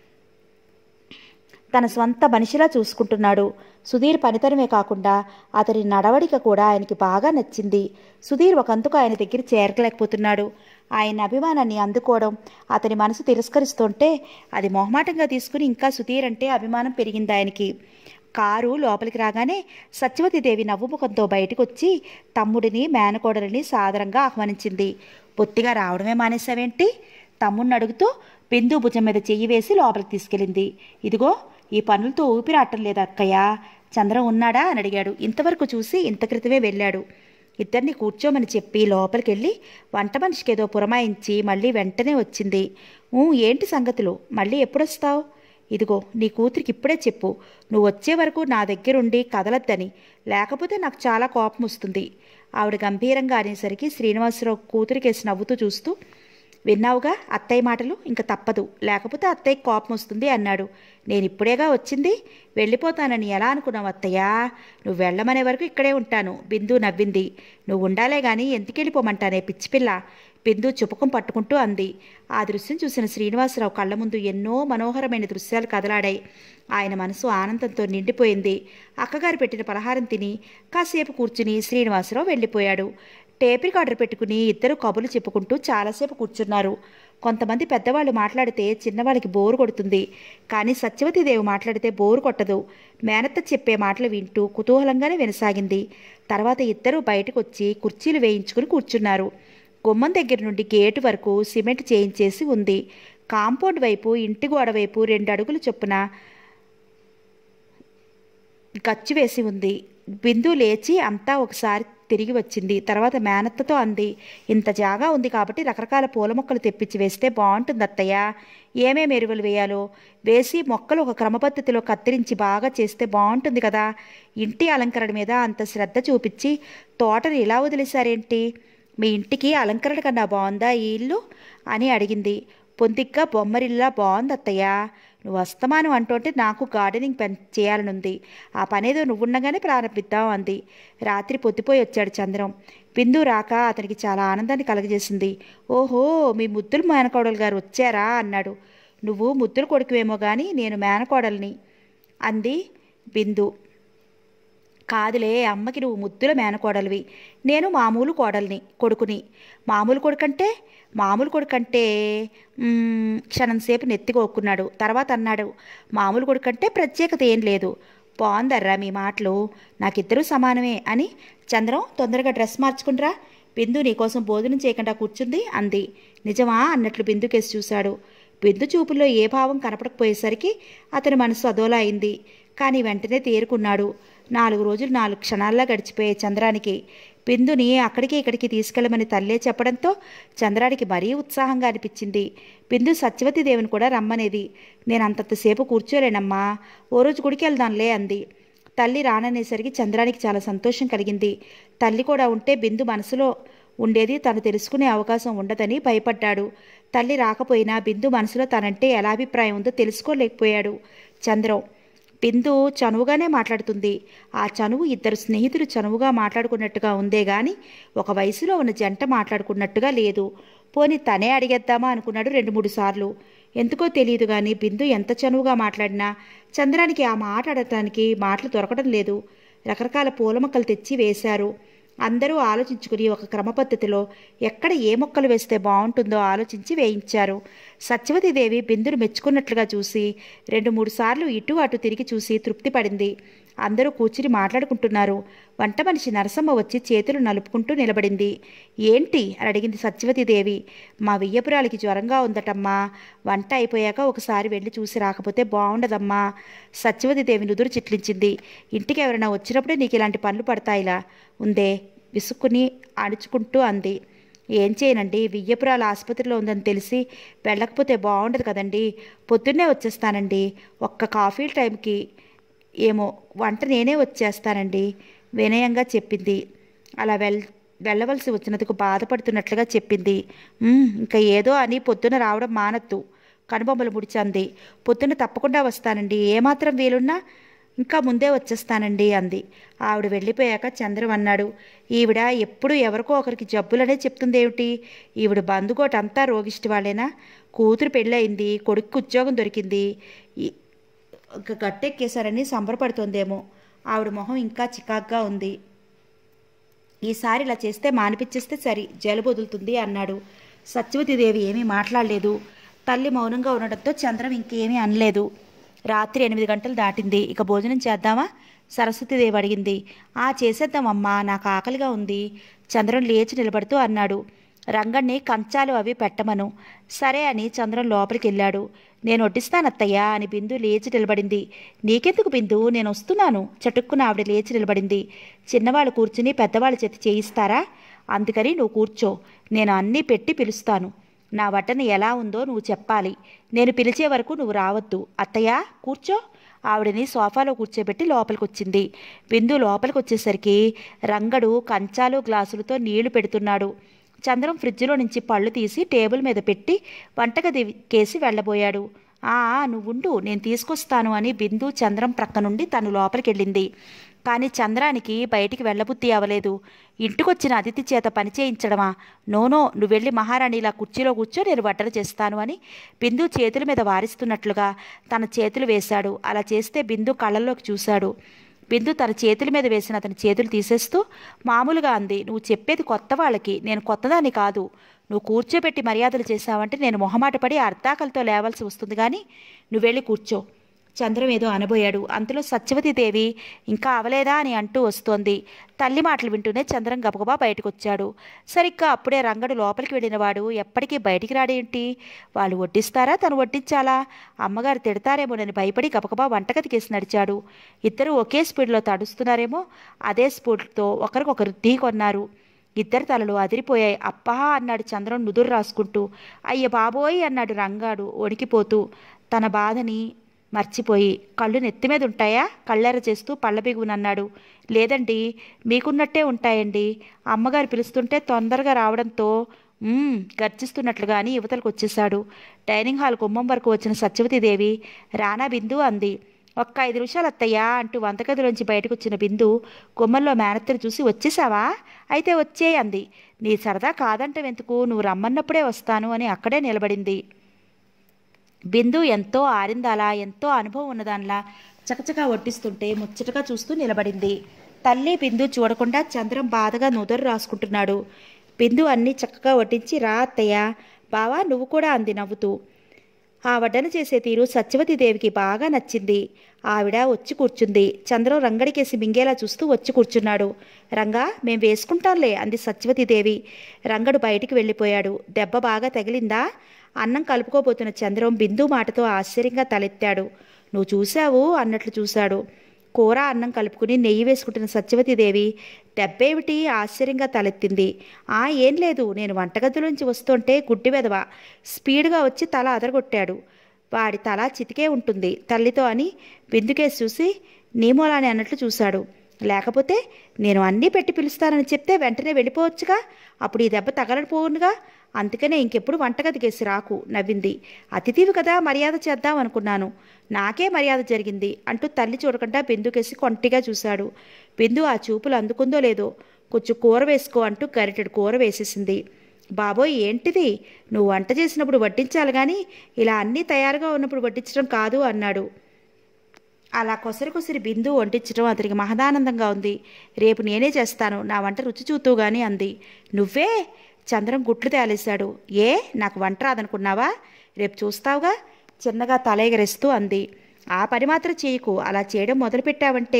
తన స్వంత మనిషిలా చూసుకుంటున్నాడు సుధీర్ పనితనమే కాకుండా అతని నడవడిక కూడా ఆయనకి బాగా నచ్చింది సుధీర్ ఒకందుకు ఆయన దగ్గర చేరకలేకపోతున్నాడు ఆయన అభిమానాన్ని అందుకోవడం అతని మనసు తిరస్కరిస్తుంటే అది మొహమాటంగా తీసుకుని ఇంకా సుధీర్ అంటే అభిమానం పెరిగింది ఆయనకి కారు లోపలికి రాగానే సత్యవతిదేవి నవ్వుముఖంతో బయటకు వచ్చి తమ్ముడిని మేనకోడలిని సాదరంగా ఆహ్వానించింది బొత్తిగా రావడమే మానేశావేంటి తమ్ముడిని అడుగుతూ బిందు భుజం మీద చెయ్యి వేసి లోపలికి తీసుకెళ్ళింది ఇదిగో ఈ పనులతో ఊపిరాటం లేదా అక్కయ్య చంద్రం ఉన్నాడా అని అడిగాడు ఇంతవరకు చూసి ఇంత క్రితమే వెళ్ళాడు ఇద్దరిని కూర్చోమని చెప్పి లోపలికి వెళ్ళి వంట మనిషికి ఏదో పురమాయించి మళ్ళీ వెంటనే వచ్చింది "ఊ, ఏంటి సంగతులు మళ్ళీ ఎప్పుడొస్తావు ఇదిగో నీ కూతురికి ఇప్పుడే చెప్పు నువ్వు వచ్చే వరకు నా దగ్గరుండి కదలద్దని లేకపోతే నాకు చాలా కోపం వస్తుంది ఆవిడ గంభీరంగా అనేసరికి శ్రీనివాసరావు కూతురికేసి నవ్వుతూ చూస్తూ విన్నావుగా అత్తయ్య మాటలు ఇంక తప్పదు లేకపోతే అత్తయ్య కోపం వస్తుంది అన్నాడు నేను ఇప్పుడేగా వచ్చింది వెళ్ళిపోతానని ఎలా అనుకున్నావు అత్తయ్య నువ్వు వెళ్ళమనే వరకు ఇక్కడే ఉంటాను బిందు నవ్వింది నువ్వు ఉండాలే గాని ఎందుకు వెళ్ళిపోమంటానే పిచ్చిపిల్ల బిందు చుపకం పట్టుకుంటూ అంది ఆ దృశ్యం చూసిన శ్రీనివాసరావు కళ్ళ ముందు ఎన్నో మనోహరమైన దృశ్యాలు కదలాడాయి ఆయన మనసు ఆనందంతో నిండిపోయింది అక్కగారు పెట్టిన పలహారం తిని కాసేపు కూర్చుని శ్రీనివాసరావు వెళ్ళిపోయాడు టేప్ రికార్డర్ పెట్టుకుని ఇద్దరు కబుర్లు చెప్పుకుంటూ చాలాసేపు కూర్చున్నారు కొంతమంది పెద్దవాళ్ళు మాట్లాడితే చిన్నవాళ్ళకి బోరు కొడుతుంది కానీ సత్యవతీదేవి మాట్లాడితే బోరు కొట్టదు మేనత్త చెప్పే మాటలు వింటూ కుతూహలంగానే వినసాగింది తర్వాత ఇద్దరూ బయటకు వచ్చి కుర్చీలు వేయించుకుని కూర్చున్నారు గుమ్మం దగ్గర నుండి గేటు వరకు సిమెంట్ చేయించేసి ఉంది కాంపౌండ్ వైపు ఇంటి గోడ వైపు రెండు అడుగులు చొప్పున గచ్చు వేసి ఉంది బిందు లేచి అంతా ఒకసారి తిరిగి వచ్చింది తర్వాత మేనత్తతో అంది ఇంత జాగా ఉంది కాబట్టి రకరకాల పూల మొక్కలు తెప్పించి వేస్తే బాగుంటుంది అత్తయ్య ఏమేమి ఎరువులు వేయాలో వేసి మొక్కలు ఒక క్రమపద్ధతిలో కత్తిరించి బాగా చేస్తే బాగుంటుంది కదా ఇంటి అలంకరణ మీద అంత శ్రద్ధ చూపించి తోటని ఇలా వదిలేశారేంటి మీ ఇంటికి అలంకరణ కన్నా బాగుందా ఈ ఇల్లు అని అడిగింది పొందిగ్గా బొమ్మరిల్లా బాగుంది అత్తయ్య నువ్వు అస్తమానం అంటుంటే నాకు గార్డెనింగ్ పని చేయాలనుంది ఆ పనేదో నువ్వుండగానే ప్రారంభిద్దాం అంది రాత్రి పొద్దుపోయి వచ్చాడు చంద్రం బిందు రాక అతనికి చాలా ఆనందాన్ని కలగజేసింది ఓహో మీ ముద్దులు మేనకోడలు గారు వచ్చారా అన్నాడు నువ్వు ముద్దులు కొడుకువేమో కానీ నేను మేనకోడల్ని అంది బిందు కాదులే అమ్మకి నువ్వు ముద్దుల మేనకోడలివి నేను మామూలు కోడల్ని కొడుకుని మామూలు కొడుకంటే మామూలు కొడుకంటే మ్మ్, క్షణంసేపు నెత్తికొక్కున్నాడు తర్వాత అన్నాడు మామూలు కొడుకంటే ప్రత్యేకత ఏం లేదు బాగుందర్రా మీ మాటలు నాకిద్దరూ సమానమే అని చంద్రం తొందరగా డ్రెస్ మార్చుకునిరా బిందు నీకోసం భోజనం చేయకుండా కూర్చుంది అంది నిజమా అన్నట్లు బిందు కేసి చూశాడు బిందు చూపుల్లో ఏ భావం కనపడకపోయేసరికి అతని మనసు అదోలా అయింది కానీ వెంటనే తేరుకున్నాడు నాలుగు రోజులు నాలుగు క్షణాల్లో గడిచిపోయే చంద్రానికి బిందుని అక్కడికి ఇక్కడికి తీసుకెళ్ళమని తల్లే చెప్పడంతో చంద్రానికి మరీ ఉత్సాహంగా అనిపించింది బిందు సత్యవతి దేవుని కూడా రమ్మనేది నేను అంతంతసేపు కూర్చోలేనమ్మా ఓ రోజు గుడికి వెళ్దాంలే అంది తల్లి రాననేసరికి చంద్రానికి చాలా సంతోషం కలిగింది తల్లి కూడా ఉంటే బిందు మనసులో ఉండేది తను తెలుసుకునే అవకాశం ఉండదని భయపడ్డాడు తల్లి రాకపోయినా బిందు మనసులో తనంటే ఎలా అభిప్రాయం ఉందో తెలుసుకోలేకపోయాడు చంద్రం బిందు చనువుగానే మాట్లాడుతుంది ఆ చనువు ఇద్దరు స్నేహితులు చనువుగా మాట్లాడుకున్నట్టుగా ఉందే గాని ఒక వయసులో ఉన్న జంట మాట్లాడుకున్నట్టుగా లేదు పోని తనే అడిగేద్దామా అనుకున్నాడు రెండు మూడు సార్లు ఎందుకో తెలియదు కానీ బిందు ఎంత చనువుగా మాట్లాడినా చంద్రానికి ఆ మాట అడగటానికి మాటలు దొరకడం లేదు రకరకాల పూల మొక్కలు తెచ్చి వేశారు అందరూ ఆలోచించుకుని ఒక క్రమ పద్ధతిలో ఎక్కడ ఏ మొక్కలు వేస్తే బాగుంటుందో ఆలోచించి వేయించారు సత్యవతీదేవి బిందును మెచ్చుకున్నట్లుగా చూసి రెండు మూడు సార్లు ఇటు అటు తిరిగి చూసి తృప్తి పడింది అందరూ కూర్చుని మాట్లాడుకుంటున్నారు వంట మనిషి నరసమ్మ వచ్చి చేతులు నలుపుకుంటూ నిలబడింది ఏంటి అని అడిగింది సత్యవతీదేవి మా వియ్యపురాలకి జ్వరంగా ఉందటమ్మా వంట అయిపోయాక ఒకసారి వెళ్ళి చూసి రాకపోతే బాగుండదమ్మా సత్యవతీదేవి నుదురు చిట్లించింది ఇంటికి ఎవరైనా వచ్చినప్పుడే నీకు ఇలాంటి పనులు పడతాయిలా ఉందే విసుక్కుని అణుచుకుంటూ అంది ఏం చేయనండి వియ్యపురాల ఆసుపత్రిలో ఉందని తెలిసి వెళ్ళకపోతే బాగుండదు కదండి పొద్దున్నే వచ్చేస్తానండి ఒక్క కాఫీ టైంకి ఏమో వంట నేనే వచ్చేస్తానండి వినయంగా చెప్పింది అలా వెల్ వెళ్ళవలసి వచ్చినందుకు బాధపడుతున్నట్లుగా చెప్పింది "ఉమ్, ఇంకా ఏదో అని పొద్దున రావడం మానద్దు కనుబొమ్మలు ముడిచంది పొద్దున తప్పకుండా వస్తానండి ఏమాత్రం వీలున్నా ఇంకా ముందే వచ్చేస్తానండి అంది ఆవిడ వెళ్ళిపోయాక చంద్రం అన్నాడు ఈవిడ ఎప్పుడు ఎవరికో ఒకరికి జబ్బులనే చెప్తుందేమిటి ఈవిడ బంధుకోట అంతా రోగిష్టి వాళ్ళేనా కూతురు పెళ్ళయింది కొడుకు ఉద్యోగం దొరికింది ఈ- ఒక గట్టెక్కేశారని సంబరపడుతోందేమో ఆవిడ మొహం ఇంకా చికాగ్గా ఉంది ఈసారి ఇలా చేస్తే మానిపించేస్తే సరి జలుబు వదులుతుంది అన్నాడు సత్యవతీదేవి ఏమీ మాట్లాడలేదు తల్లి మౌనంగా ఉండడంతో చంద్రం ఇంకేమీ అనలేదు రాత్రి ఎనిమిది గంటలు దాటింది ఇక భోజనం చేద్దామా సరస్వతీదేవి అడిగింది ఆ చేసేద్దామమ్మా నాకు ఆకలిగా ఉంది చంద్రం లేచి నిలబడుతూ అన్నాడు రంగణ్ణి కంచాలు అవి పెట్టమను సరే అని చంద్రం లోపలికి వెళ్ళాడు నేను వడ్డిస్తానత్తయ్యా అని బిందు లేచి నిలబడింది నీకెందుకు బిందు నేను వస్తున్నాను చటుక్కున ఆవిడ లేచి నిలబడింది చిన్నవాళ్ళు కూర్చుని పెద్దవాళ్ళ చేతి చేయిస్తారా అందుకని నువ్వు కూర్చో నేను అన్నీ పెట్టి పిలుస్తాను నా వటన ఎలా ఉందో నువ్వు చెప్పాలి నేను పిలిచే వరకు నువ్వు రావద్దు అత్తయ్య కూర్చో ఆవిడని సోఫాలో కూర్చోబెట్టి లోపలికి వచ్చింది బిందు లోపలికి వచ్చేసరికి రంగడు కంచాలు గ్లాసులతో నీళ్లు పెడుతున్నాడు చంద్రం ఫ్రిడ్జ్లో నుంచి పళ్ళు తీసి టేబుల్ మీద పెట్టి వంటగది కేసి వెళ్ళబోయాడు ఆ నువ్వుండు నేను తీసుకొస్తాను అని బిందు చంద్రం ప్రక్క నుండి తను లోపలికి వెళ్ళింది కానీ చంద్రానికి బయటికి వెళ్ళబుద్ధి అవ్వలేదు ఇంటికొచ్చిన అతిథి చేత పని చేయించడమా నోనో నువ్వు వెళ్ళి మహారాణిలా కుర్చీలో కూర్చో నేను వంటలు చేస్తాను అని బిందు చేతుల మీద వారిస్తున్నట్లుగా తన చేతులు వేశాడు అలా చేస్తే బిందు కళ్ళల్లోకి చూశాడు బిందు తన చేతుల మీద వేసిన అతని చేతులు తీసేస్తూ మామూలుగా అంది నువ్వు చెప్పేది కొత్త వాళ్ళకి నేను కొత్తదాన్ని కాదు నువ్వు కూర్చోబెట్టి మర్యాదలు చేశావంటే నేను మొహమాట పడి అర్ధాకలతో లేవాల్సి వస్తుంది కానీ నువ్వు వెళ్ళి కూర్చో చంద్రం ఏదో అనబోయాడు అంతలో సత్యవతీదేవి ఇంకా అవలేదా అని అంటూ వస్తోంది తల్లి మాటలు వింటూనే చంద్రం గబగబా బయటకు వచ్చాడు సరిగ్గా అప్పుడే రంగడు లోపలికి వెళ్ళినవాడు ఎప్పటికీ బయటికి రాడేంటి వాళ్ళు వడ్డిస్తారా తను వడ్డించాలా అమ్మగారు తిడతారేమోనని భయపడి గబగబా వంటగదికేసి నడిచాడు ఇద్దరు ఒకే స్పీడ్లో తడుస్తున్నారేమో అదే స్పీడ్తో ఒకరికొకరు ఢీ కొన్నారు ఇద్దరు తలలు అదిరిపోయాయి అప్పా అన్నాడు చంద్రం నుదురు రాసుకుంటూ అయ్య బాబోయ్ అన్నాడు రంగాడు వణికిపోతూ తన బాధని మర్చిపోయి కళ్ళు నెత్తి మీద ఉంటాయా కళ్ళెర చేస్తూ పళ్ళ బిగునన్నాడు లేదండి మీకున్నట్టే ఉంటాయండి అమ్మగారు పిలుస్తుంటే తొందరగా రావడంతో "మ్మ్" గర్జిస్తున్నట్లుగా అని యువతలకు వచ్చేశాడు డైనింగ్ హాల్ గుమ్మం వరకు వచ్చిన సత్యవతీదేవి రానా బిందు అంది ఒక్క ఐదు నిమిషాలు అత్తయ్యా అంటూ వంటగదిలోంచి బయటకు వచ్చిన బిందు గుమ్మంలో మేనత్తను చూసి వచ్చేసావా అయితే వచ్చే అంది నీ సరదా కాదంటవెందుకు నువ్వు రమ్మన్నప్పుడే వస్తాను అని అక్కడే నిలబడింది బిందు ఎంతో ఆరిందాలా ఎంతో అనుభవం ఉన్నదానిలా చకచకా వడ్డిస్తుంటే ముచ్చటగా చూస్తూ నిలబడింది తల్లి బిందు చూడకుండా చంద్రం బాధగా నుదరు రాసుకుంటున్నాడు బిందు అన్నీ చక్కగా వడ్డించి రా అత్తయ్య బావా నువ్వు కూడా అంది నవ్వుతూ ఆ వడ్డన చేసే తీరు సత్యవతి దేవికి బాగా నచ్చింది ఆవిడ వచ్చి కూర్చుంది చంద్రం రంగడికేసి మింగేలా చూస్తూ వచ్చి కూర్చున్నాడు రంగా మేం వేసుకుంటాంలే అంది సత్యవతి దేవి రంగడు బయటికి వెళ్ళిపోయాడు దెబ్బ బాగా తగిలిందా అన్నం కలుపుకోబోతున్న చంద్రం బిందు మాటతో ఆశ్చర్యంగా తలెత్తాడు నువ్వు చూశావు అన్నట్లు చూశాడు కూర అన్నం కలుపుకుని నెయ్యి వేసుకుంటున్న సత్యవతీదేవి దెబ్బేమిటి ఆశ్చర్యంగా తలెత్తింది ఆ ఏం లేదు నేను వంటగదిలోంచి వస్తుంటే గుడ్డి వెదవ స్పీడ్గా వచ్చి తల అదరగొట్టాడు వాడి తల చితికే ఉంటుంది తల్లితో అని బిందుకేసి చూసి నీమూలాని అన్నట్లు చూశాడు లేకపోతే నేను అన్నీ పెట్టి పిలుస్తానని చెప్తే వెంటనే వెళ్ళిపోవచ్చుగా అప్పుడు ఈ దెబ్బ తగలపోవునుగా అందుకనే ఇంకెప్పుడు వంటగదికేసి రాకు నవ్వింది అతిథివి కదా మర్యాద చేద్దాం అనుకున్నాను నాకే మర్యాద జరిగింది అంటూ తల్లి చూడకుండా బిందుకేసి కొంటిగా చూశాడు బిందు ఆ చూపులు అందుకుందో లేదో కొంచెం కూర వేసుకో అంటూ గరిటెడు కూర వేసేసింది బాబోయ్ ఏంటిది నువ్వు వంట చేసినప్పుడు వడ్డించాలి కానీ ఇలా అన్నీ తయారుగా ఉన్నప్పుడు వడ్డించడం కాదు అన్నాడు అలా కొసరి కొసరి బిందు వండించడం అతనికి మహదానందంగా ఉంది రేపు నేనే చేస్తాను నా వంట రుచి చూతూ గాని అంది నువ్వే చంద్రం గుట్లు తేలేశాడు ఏ నాకు వంట రాదనుకున్నావా రేపు చూస్తావుగా చిన్నగా తల ఎగరేస్తూ అంది ఆ పని మాత్రం చేయకు అలా చేయడం మొదలుపెట్టావంటే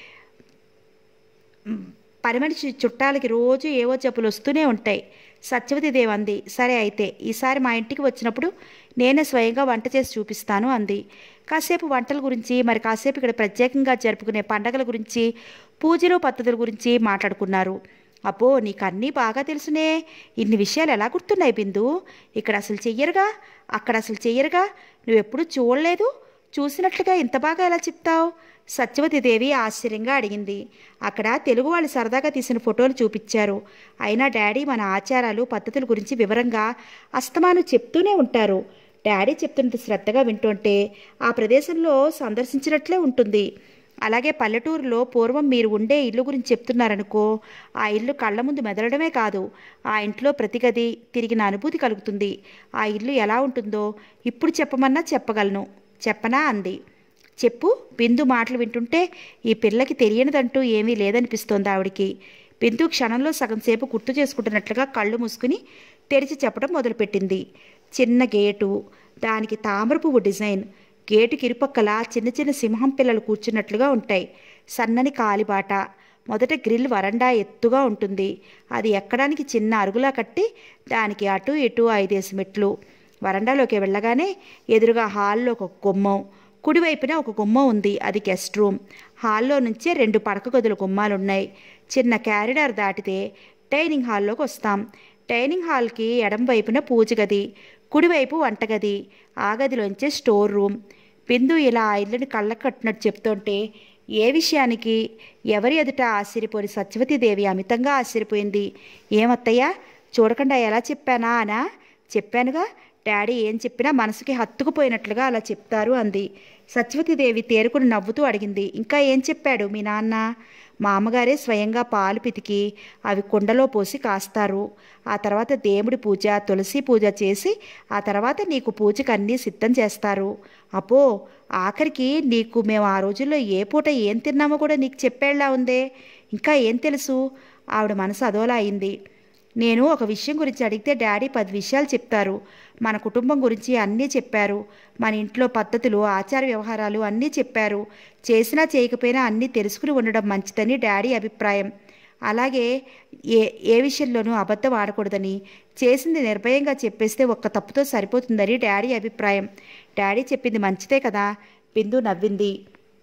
పని మనిషి చుట్టాలకి రోజు ఏవో జబ్బులు వస్తూనే ఉంటాయి సత్యవతి దేవి అంది సరే అయితే ఈసారి మా ఇంటికి వచ్చినప్పుడు నేనే స్వయంగా వంట చేసి చూపిస్తాను అంది కాసేపు వంటల గురించి మరి కాసేపు ఇక్కడ ప్రత్యేకంగా జరుపుకునే పండగల గురించి పూజలు పద్ధతుల గురించి మాట్లాడుకున్నారు అబ్బో నీకు అన్నీ బాగా తెలుసునే ఇన్ని విషయాలు ఎలా గుర్తున్నాయి బిందు ఇక్కడ అసలు చెయ్యరుగా అక్కడ అసలు చెయ్యరుగా నువ్వెప్పుడు చూడలేదు చూసినట్లుగా ఇంత బాగా ఎలా చెప్తావు సత్యవతి దేవి ఆశ్చర్యంగా అడిగింది అక్కడ తెలుగు వాళ్ళు సరదాగా తీసిన ఫోటోలు చూపించారు అయినా డాడీ మన ఆచారాలు పద్ధతుల గురించి వివరంగా అస్తమాను చెప్తూనే ఉంటారు డాడీ చెప్తున్నది శ్రద్ధగా వింటుంటే ఆ ప్రదేశంలో సందర్శించినట్లే ఉంటుంది అలాగే పల్లెటూరులో పూర్వం మీరు ఉండే ఇల్లు గురించి చెప్తున్నారనుకో ఆ ఇల్లు కళ్ళ ముందు మెదలడమే కాదు ఆ ఇంట్లో ప్రతి గది తిరిగిన అనుభూతి కలుగుతుంది ఆ ఇల్లు ఎలా ఉంటుందో ఇప్పుడు చెప్పమన్నా చెప్పగలను చెప్పనా అంది చెప్పు బిందు మాటలు వింటుంటే ఈ పిల్లకి తెలియనిదంటూ ఏమీ లేదనిపిస్తోంది ఆవిడికి బిందు క్షణంలో సగం సేపు గుర్తు చేసుకుంటున్నట్లుగా కళ్ళు మూసుకుని తెరిచి చెప్పడం మొదలుపెట్టింది చిన్న గేటు దానికి తామర పువ్వు డిజైన్ గేటుకి ఇరుపక్కల చిన్న చిన్న సింహం పిల్లలు కూర్చున్నట్లుగా ఉంటాయి సన్నని కాలిబాట మొదట గ్రిల్ వరండా ఎత్తుగా ఉంటుంది అది ఎక్కడానికి చిన్న అరుగులా కట్టి దానికి అటు ఇటు ఐదేసి మెట్లు వరండాలోకి వెళ్ళగానే ఎదురుగా హాల్లో ఒక గుమ్మం కుడివైపున ఒక గుమ్మం ఉంది అది గెస్ట్ రూమ్ హాల్లో నుంచే రెండు పడక గదుల గుమ్మాలున్నాయి చిన్న క్యారిడార్ దాటితే డైనింగ్ హాల్లోకి వస్తాం డైనింగ్ హాల్కి ఎడం వైపున పూజ గది కుడివైపు వంటగది ఆ గదిలోంచే స్టోర్ రూమ్ బిందు ఇలా ఆ ఇల్లుని కళ్ళకు కట్టినట్టు చెప్తుంటే ఏ విషయానికి ఎవరి ఎదుట ఆశ్చర్యపోని సత్యవతీదేవి అమితంగా ఆశ్చర్యపోయింది ఏమత్తయ్యా చూడకుండా ఎలా చెప్పానా అనా చెప్పానుగా డాడీ ఏం చెప్పినా మనసుకి హత్తుకుపోయినట్లుగా అలా చెప్తారు అంది సత్యవతీదేవి తేరుకుని నవ్వుతూ అడిగింది ఇంకా ఏం చెప్పాడు మీ నాన్న మా అమ్మగారే స్వయంగా పాలు పితికి అవి కుండలో పోసి కాస్తారు ఆ తర్వాత దేవుడి పూజ తులసి పూజ చేసి ఆ తర్వాత నీకు పూజకు అన్నీ సిద్ధం చేస్తారు అపో ఆఖరికి నీకు మేము ఆ రోజుల్లో ఏ పూట ఏం తిన్నామో కూడా నీకు చెప్పేలా ఉందే ఇంకా ఏం తెలుసు ఆవిడ మనసు అదోలా అయింది నేను ఒక విషయం గురించి అడిగితే డాడీ పది విషయాలు చెప్తారు మన కుటుంబం గురించి అన్నీ చెప్పారు మన ఇంట్లో పద్ధతులు ఆచార వ్యవహారాలు అన్నీ చెప్పారు చేసినా చేయకపోయినా అన్నీ తెలుసుకుని ఉండడం మంచిదని డాడీ అభిప్రాయం అలాగే ఏ ఏ విషయంలోనూ అబద్ధం ఆడకూడదని చేసింది నిర్భయంగా చెప్పేస్తే ఒక్క తప్పుతో సరిపోతుందని డాడీ అభిప్రాయం డాడీ చెప్పింది మంచిదే కదా బిందు నవ్వింది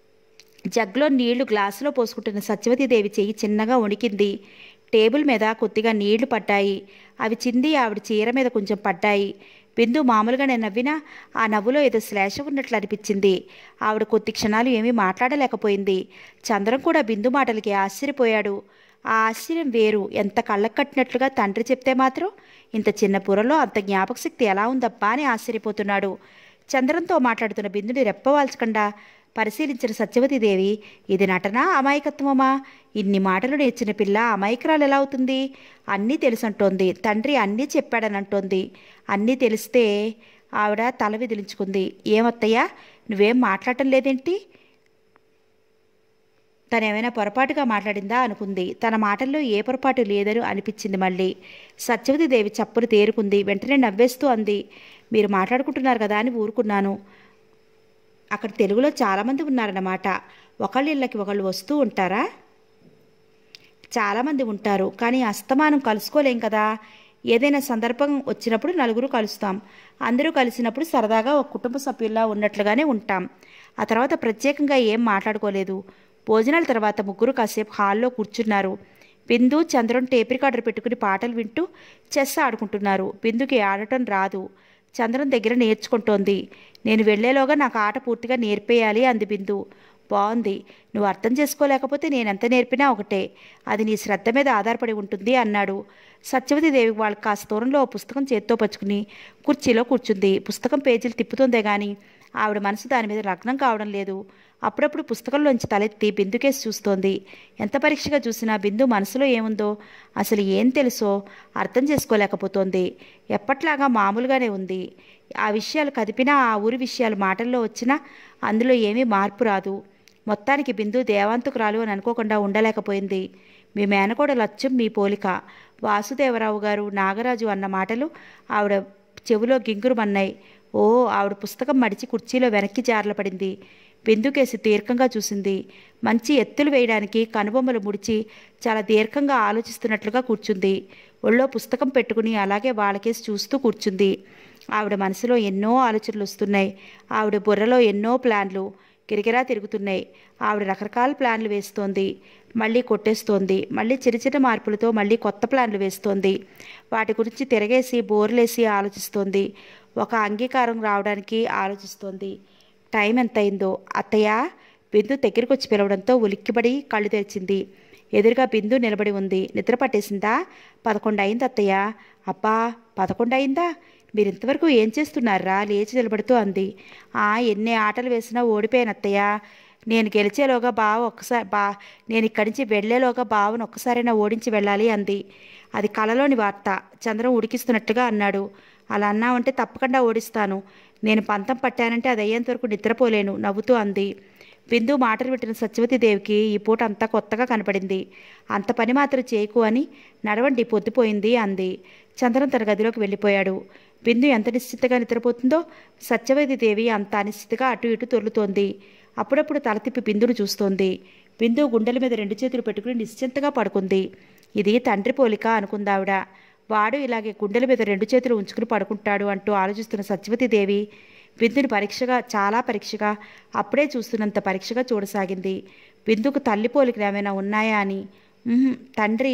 జగ్లో నీళ్లు గ్లాసులో పోసుకుంటున్న సత్యవతీదేవి చెయ్యి చిన్నగా వణికింది టేబుల్ మీద కొద్దిగా నీళ్లు పడ్డాయి అవి చింది ఆవిడ చీర మీద కొంచెం పడ్డాయి బిందు మామూలుగానే నవ్వినా ఆ నవ్వులో ఏదో శ్లేష ఉన్నట్లు అనిపించింది ఆవిడ కొద్ది క్షణాలు ఏమీ మాట్లాడలేకపోయింది చంద్రం కూడా బిందు మాటలకి ఆశ్చర్యపోయాడు ఆ ఆశ్చర్యం వేరు ఎంత కళ్ళకు కట్టినట్లుగా తండ్రి చెప్తే మాత్రం ఇంత చిన్న పురలో అంత జ్ఞాపకశక్తి ఎలా ఉందబ్బా అని ఆశ్చర్యపోతున్నాడు చంద్రంతో మాట్లాడుతున్న బిందుని రెప్పవాల్చకుండా పరిశీలించిన సత్యవతీదేవి ఇది నటనా అమాయకత్వమా ఇన్ని మాటలు నేర్చిన పిల్ల అమాయకురాలు ఎలా అవుతుంది అన్నీ తెలుసంటోంది తండ్రి అన్నీ చెప్పాడనంటోంది అన్నీ తెలిస్తే ఆవిడ తల విదిలించుకుంది ఏమత్తయ్యా నువ్వేం మాట్లాడటం లేదేంటి తనేమైనా పొరపాటుగా మాట్లాడిందా అనుకుంది తన మాటల్లో ఏ పొరపాటు లేదని అనిపించింది మళ్ళీ సత్యవతి దేవి చప్పును తేరుకుంది వెంటనే నవ్వేస్తూ అంది మీరు మాట్లాడుకుంటున్నారు కదా అని ఊరుకున్నాను అక్కడ తెలుగులో చాలామంది ఉన్నారన్నమాట ఒకళ్ళ ఇళ్ళకి ఒకళ్ళు వస్తూ ఉంటారా చాలామంది ఉంటారు కానీ అస్తమానం కలుసుకోలేం కదా ఏదైనా సందర్భం వచ్చినప్పుడు నలుగురు కలుస్తాం అందరూ కలిసినప్పుడు సరదాగా ఒక కుటుంబ సభ్యుల్లా ఉన్నట్లుగానే ఉంటాం ఆ తర్వాత ప్రత్యేకంగా ఏం మాట్లాడుకోలేదు భోజనాల తర్వాత ముగ్గురు కాసేపు హాల్లో కూర్చున్నారు బిందు చంద్రం టేప్ రికార్డర్ పెట్టుకుని పాటలు వింటూ చెస్ ఆడుకుంటున్నారు బిందుకి ఆడటం రాదు చంద్రం దగ్గర నేర్చుకుంటోంది నేను వెళ్లేలోగా నాకు ఆట పూర్తిగా నేర్పేయాలి అంది బిందు బాగుంది నువ్వు అర్థం చేసుకోలేకపోతే నేనెంత నేర్పినా ఒకటే అది నీ శ్రద్ధ మీద ఆధారపడి ఉంటుంది అన్నాడు సత్యవతి దేవి వాళ్ళకి కాస్త దూరంలో ఓ పుస్తకం చేత్తో పచ్చుకుని కుర్చీలో కూర్చుంది పుస్తకం పేజీలు తిప్పుతుందే గాని ఆవిడ మనసు దాని మీద లగ్నం కావడం లేదు అప్పుడప్పుడు పుస్తకంలోంచి తలెత్తి బిందుకేసి చూస్తోంది ఎంత పరీక్షగా చూసినా బిందు మనసులో ఏముందో అసలు ఏం తెలుసో అర్థం చేసుకోలేకపోతోంది ఎప్పట్లాగా మామూలుగానే ఉంది ఆ విషయాలు కదిపినా ఆ ఊరి విషయాలు మాటల్లో వచ్చినా అందులో ఏమీ మార్పు రాదు మొత్తానికి బిందు దేవాంతకురాలు అని అనుకోకుండా ఉండలేకపోయింది మీ మేనకోడ లత్యం మీ పోలిక వాసుదేవరావు గారు నాగరాజు అన్న మాటలు ఆవిడ చెవిలో గింగురుమన్నాయి ఓ ఆవిడ పుస్తకం మడిచి కుర్చీలో వెనక్కి జారలపడింది బిందుకేసి దీర్ఘంగా చూసింది మంచి ఎత్తులు వేయడానికి కనుబొమ్మలు ముడిచి చాలా దీర్ఘంగా ఆలోచిస్తున్నట్లుగా కూర్చుంది ఒళ్ళో పుస్తకం పెట్టుకుని అలాగే వాళ్ళకేసి చూస్తూ కూర్చుంది ఆవిడ మనసులో ఎన్నో ఆలోచనలు వస్తున్నాయి ఆవిడ బుర్రలో ఎన్నో ప్లాన్లు గిరిగిరా తిరుగుతున్నాయి ఆవిడ రకరకాల ప్లాన్లు వేస్తోంది మళ్ళీ కొట్టేస్తోంది మళ్ళీ చిన్న చిన్న మార్పులతో మళ్ళీ కొత్త ప్లాన్లు వేస్తోంది వాటి గురించి తిరగేసి బోర్లేసి ఆలోచిస్తోంది ఒక అంగీకారం రావడానికి ఆలోచిస్తోంది టైం ఎంత అయిందో అత్తయ్య బిందు దగ్గరికి వచ్చి పిలవడంతో ఉలిక్కిపడి కళ్ళు తెరిచింది ఎదురుగా బిందు నిలబడి ఉంది నిద్ర పట్టేసిందా పదకొండు అయింది అత్తయ్య అబ్బా పదకొండు అయిందా మీరు ఇంతవరకు ఏం చేస్తున్నారా లేచి నిలబడుతూ అంది ఆ ఎన్ని ఆటలు వేసినా ఓడిపోయాను అత్తయ్య నేను గెలిచేలోగా బావ ఒక్కసారి బా నేను ఇక్కడి నుంచి వెళ్లేలోగా బావను ఒక్కసారైనా ఓడించి వెళ్ళాలి అంది అది కలలోని వార్త చంద్రం ఉడికిస్తున్నట్టుగా అన్నాడు అలా అన్నావంటే తప్పకుండా ఓడిస్తాను నేను పంతం పట్టానంటే అది అయ్యేంత వరకు నిద్రపోలేను నవ్వుతూ అంది బిందు మాటలు పెట్టిన సత్యవతీదేవికి ఈ పూట అంతా కొత్తగా కనపడింది అంత పని మాత్రం చేయకు అని నడవండి పొద్దుపోయింది అంది చంద్రం తన గదిలోకి వెళ్ళిపోయాడు బిందు ఎంత నిశ్చితగా నిద్రపోతుందో సత్యవతీదేవి అంత అనిశ్చితగా అటు ఇటు తొర్లుతోంది అప్పుడప్పుడు తల తిప్పి బిందును చూస్తోంది బిందు గుండెల మీద రెండు చేతులు పెట్టుకుని నిశ్చింతగా పడుకుంది ఇది తండ్రి పోలిక అనుకుందావిడ వాడు ఇలాగే గుండెల మీద రెండు చేతులు ఉంచుకుని పడుకుంటాడు అంటూ ఆలోచిస్తున్న సత్యవతీదేవి బిందుని పరీక్షగా చాలా పరీక్షగా అప్పుడే చూస్తున్నంత పరీక్షగా చూడసాగింది బిందుకు తల్లి పోలికలు ఏమైనా ఉన్నాయా అని ఉహుం, తండ్రి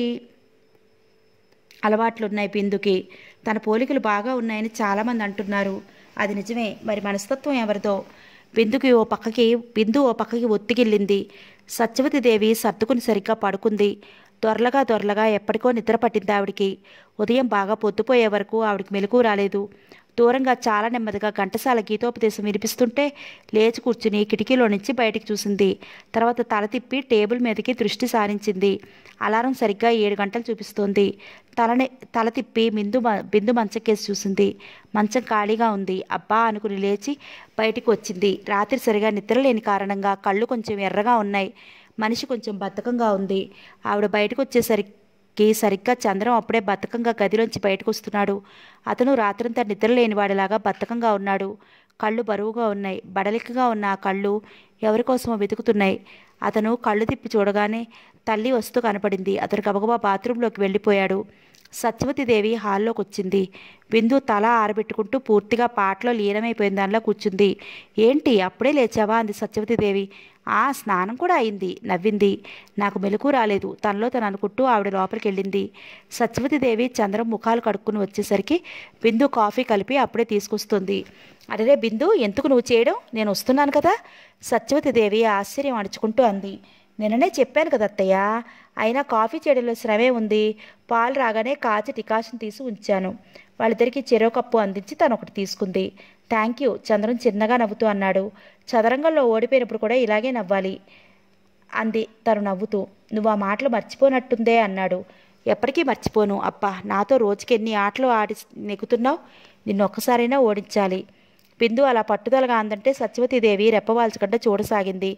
అలవాట్లున్నాయి బిందుకి తన పోలికలు బాగా ఉన్నాయని చాలామంది అంటున్నారు అది నిజమే మరి మనస్తత్వం ఎవరిదో బిందుకి ఓ పక్కకి బిందు ఓ పక్కకి ఒత్తిగిల్లింది సత్యవతిదేవి సర్దుకుని సరిగ్గా పడుకుంది దొరలగా దొరలగా ఎప్పటికో నిద్ర పట్టింది ఆవిడికి ఉదయం బాగా పొద్దుపోయే వరకు ఆవిడికి మెలకు రాలేదు దూరంగా చాలా నెమ్మదిగా ఘంటసాల గీతోపదేశం వినిపిస్తుంటే లేచి కూర్చుని కిటికీలో నుంచి బయటికి చూసింది తర్వాత తల తిప్పి టేబుల్ మీదకి దృష్టి సారించింది అలారం సరిగ్గా ఏడు గంటలు చూపిస్తోంది తలని తల తిప్పి మిందు మ- బిందు మంచకేసి చూసింది మంచం ఖాళీగా ఉంది అబ్బా అనుకుని లేచి బయటికి వచ్చింది రాత్రి సరిగా నిద్రలేని కారణంగా కళ్ళు కొంచెం ఎర్రగా ఉన్నాయి మనిషి కొంచెం బద్ధకంగా ఉంది ఆవిడ బయటకు వచ్చేసరికి సరిగ్గా చంద్రం అప్పుడే బద్ధకంగా గదిలోంచి బయటకు వస్తున్నాడు అతను రాత్రంతా నిద్రలేనివాడిలాగా బద్ధకంగా ఉన్నాడు కళ్ళు బరువుగా ఉన్నాయి బడలికగా ఉన్న ఆ కళ్ళు ఎవరికోసమో వెతుకుతున్నాయి అతను కళ్ళు తిప్పి చూడగానే తల్లి వస్తూ కనపడింది అతను గబగబా బాత్రూంలోకి వెళ్ళిపోయాడు సత్యవతిదేవి హాల్లోకి వచ్చింది బిందు తల ఆరబెట్టుకుంటూ పూర్తిగా పాటలో లీనమైపోయిన దానిలో కూర్చుంది ఏంటి అప్పుడే లేచావా అంది సత్యవతిదేవి ఆ స్నానం కూడా అయింది నవ్వింది నాకు మెలకు రాలేదు తనలో తను అనుకుంటూ ఆవిడ లోపలికి వెళ్ళింది సత్యవతిదేవి చంద్రం ముఖాలు కడుక్కుని వచ్చేసరికి బిందు కాఫీ కలిపి అప్పుడే తీసుకొస్తుంది అరే బిందు ఎందుకు నువ్వు చేయడం నేను వస్తున్నాను కదా సత్యవతిదేవి ఆశ్చర్యం అణుచుకుంటూ అంది నిన్ననే చెప్పాను కదా అత్తయ్య అయినా కాఫీ చేయడంలో శ్రమే ఉంది పాలు రాగానే కాచి టికాషన్ తీసి ఉంచాను వాళ్ళిద్దరికీ చెరో కప్పు అందించి తను ఒకటి తీసుకుంది థ్యాంక్ యూ చంద్రం చిన్నగా నవ్వుతూ అన్నాడు చదరంగంలో ఓడిపోయినప్పుడు కూడా ఇలాగే నవ్వాలి అంది తను నవ్వుతూ నువ్వు ఆ మాటలు మర్చిపోనట్టుందే అన్నాడు ఎప్పటికీ మర్చిపోను అబ్బా నాతో రోజుకి ఎన్ని ఆటలు ఆడి నెక్కుతున్నావు నిన్ను ఒక్కసారైనా ఓడించాలి బిందు అలా పట్టుదలగా అందంటే సత్యవతీదేవి రెప్పవాల్చకుండా చూడసాగింది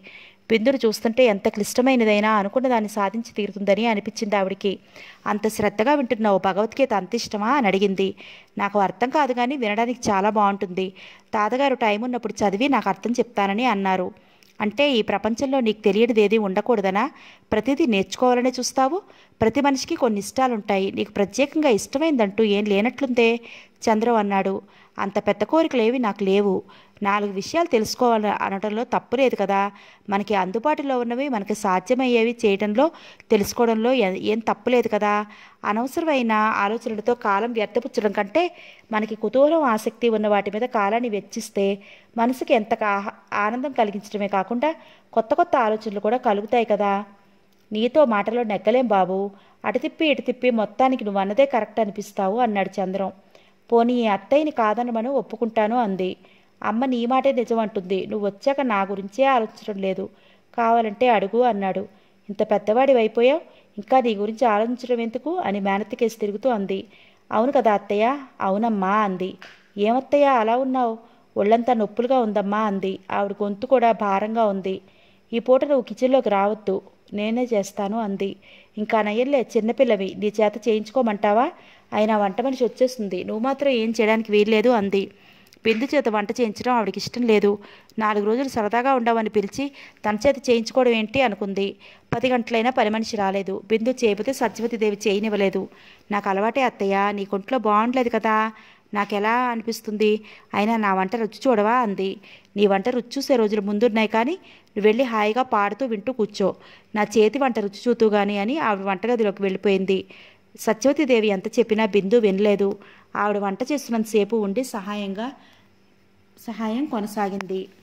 బిందును చూస్తుంటే ఎంత క్లిష్టమైనదైనా అనుకున్న దాన్ని సాధించి తీరుతుందని అనిపించింది ఆవిడికి అంత శ్రద్ధగా వింటున్నావు భగవద్గీత అంత ఇష్టమా అని అడిగింది నాకు అర్థం కాదు కానీ వినడానికి చాలా బాగుంటుంది తాతగారు టైం ఉన్నప్పుడు చదివి నాకు అర్థం చెప్తానని అన్నారు అంటే ఈ ప్రపంచంలో నీకు తెలియనిది ఏది ఉండకూడదనా ప్రతిదీ నేర్చుకోవాలనే చూస్తావు ప్రతి మనిషికి కొన్ని ఇష్టాలుంటాయి నీకు ప్రత్యేకంగా ఇష్టమైందంటూ ఏం లేనట్లుందే చంద్రం అన్నాడు అంత పెద్ద కోరికలేవి నాకు లేవు నాలుగు విషయాలు తెలుసుకోవాలి అనడంలో తప్పు లేదు కదా మనకి అందుబాటులో ఉన్నవి మనకి సాధ్యమయ్యేవి చేయడంలో తెలుసుకోవడంలో ఏ- ఏం తప్పు లేదు కదా అనవసరమైన ఆలోచనలతో కాలం వ్యర్థపుచ్చడం కంటే మనకి కుతూహలం ఆసక్తి ఉన్న వాటి మీద కాలాన్ని వెచ్చిస్తే మనసుకి ఎంత కా- ఆనందం కలిగించడమే కాకుండా కొత్త కొత్త ఆలోచనలు కూడా కలుగుతాయి కదా నీతో మాటలో నెగ్గలేం బాబు అటు తిప్పి ఇటు తిప్పి మొత్తానికి నువ్వు అన్నదే కరెక్ట్ అనిపిస్తావు అన్నాడు చంద్రం పోనీ ఈ అత్తయ్యని కాదనమను ఒప్పుకుంటాను అంది అమ్మ నీ మాటే నిజం అంటుంది నువ్వు వచ్చాక నా గురించే ఆలోచించడం లేదు కావాలంటే అడుగు అన్నాడు ఇంత పెద్దవాడి అయిపోయావు ఇంకా నీ గురించి ఆలోచించడం ఎందుకు అని మేనత్తికేసి తిరుగుతూ అంది అవును కదా అత్తయ్య అవునమ్మా అంది ఏమత్తయ్య అలా ఉన్నావు ఒళ్ళంతా నొప్పులుగా ఉందమ్మా అంది ఆవిడ గొంతు కూడా భారంగా ఉంది ఈ పూట నువ్వు కిచెన్లోకి రావద్దు నేనే చేస్తాను అంది ఇంకా నయ్యల్లే చిన్నపిల్లవి నీ చేత చేయించుకోమంటావా అయినా వంట మనిషి వచ్చేస్తుంది నువ్వు మాత్రం ఏం చేయడానికి వీల్లేదు అంది బిందు చేత వంట చేయించడం ఆవిడకి ఇష్టం లేదు నాలుగు రోజులు సరదాగా ఉండవని పిలిచి తన చేత చేయించుకోవడం ఏంటి అనుకుంది పది గంటలైనా పని మనిషి రాలేదు బిందు చేయబోతే సత్యవతిదేవి చేయనివ్వలేదు నాకు అలవాటే అత్తయ్య నీ కొంట్లో బాగుండలేదు కదా నాకెలా అనిపిస్తుంది అయినా నా వంట రుచి చూడవా అంది నీ వంట రుచి చూసే రోజులు ముందున్నాయి కానీ నువ్వు వెళ్ళి హాయిగా పాడుతూ వింటూ కూర్చో నా చేతి వంట రుచి చూతూ గాని అని ఆవిడ వంటగదిలోకి వెళ్ళిపోయింది సత్యవతిదేవి ఎంత చెప్పినా బిందు వినలేదు ఆవిడ వంట చేస్తున్నంతసేపు ఉండి సహాయంగా సహాయం కొనసాగింది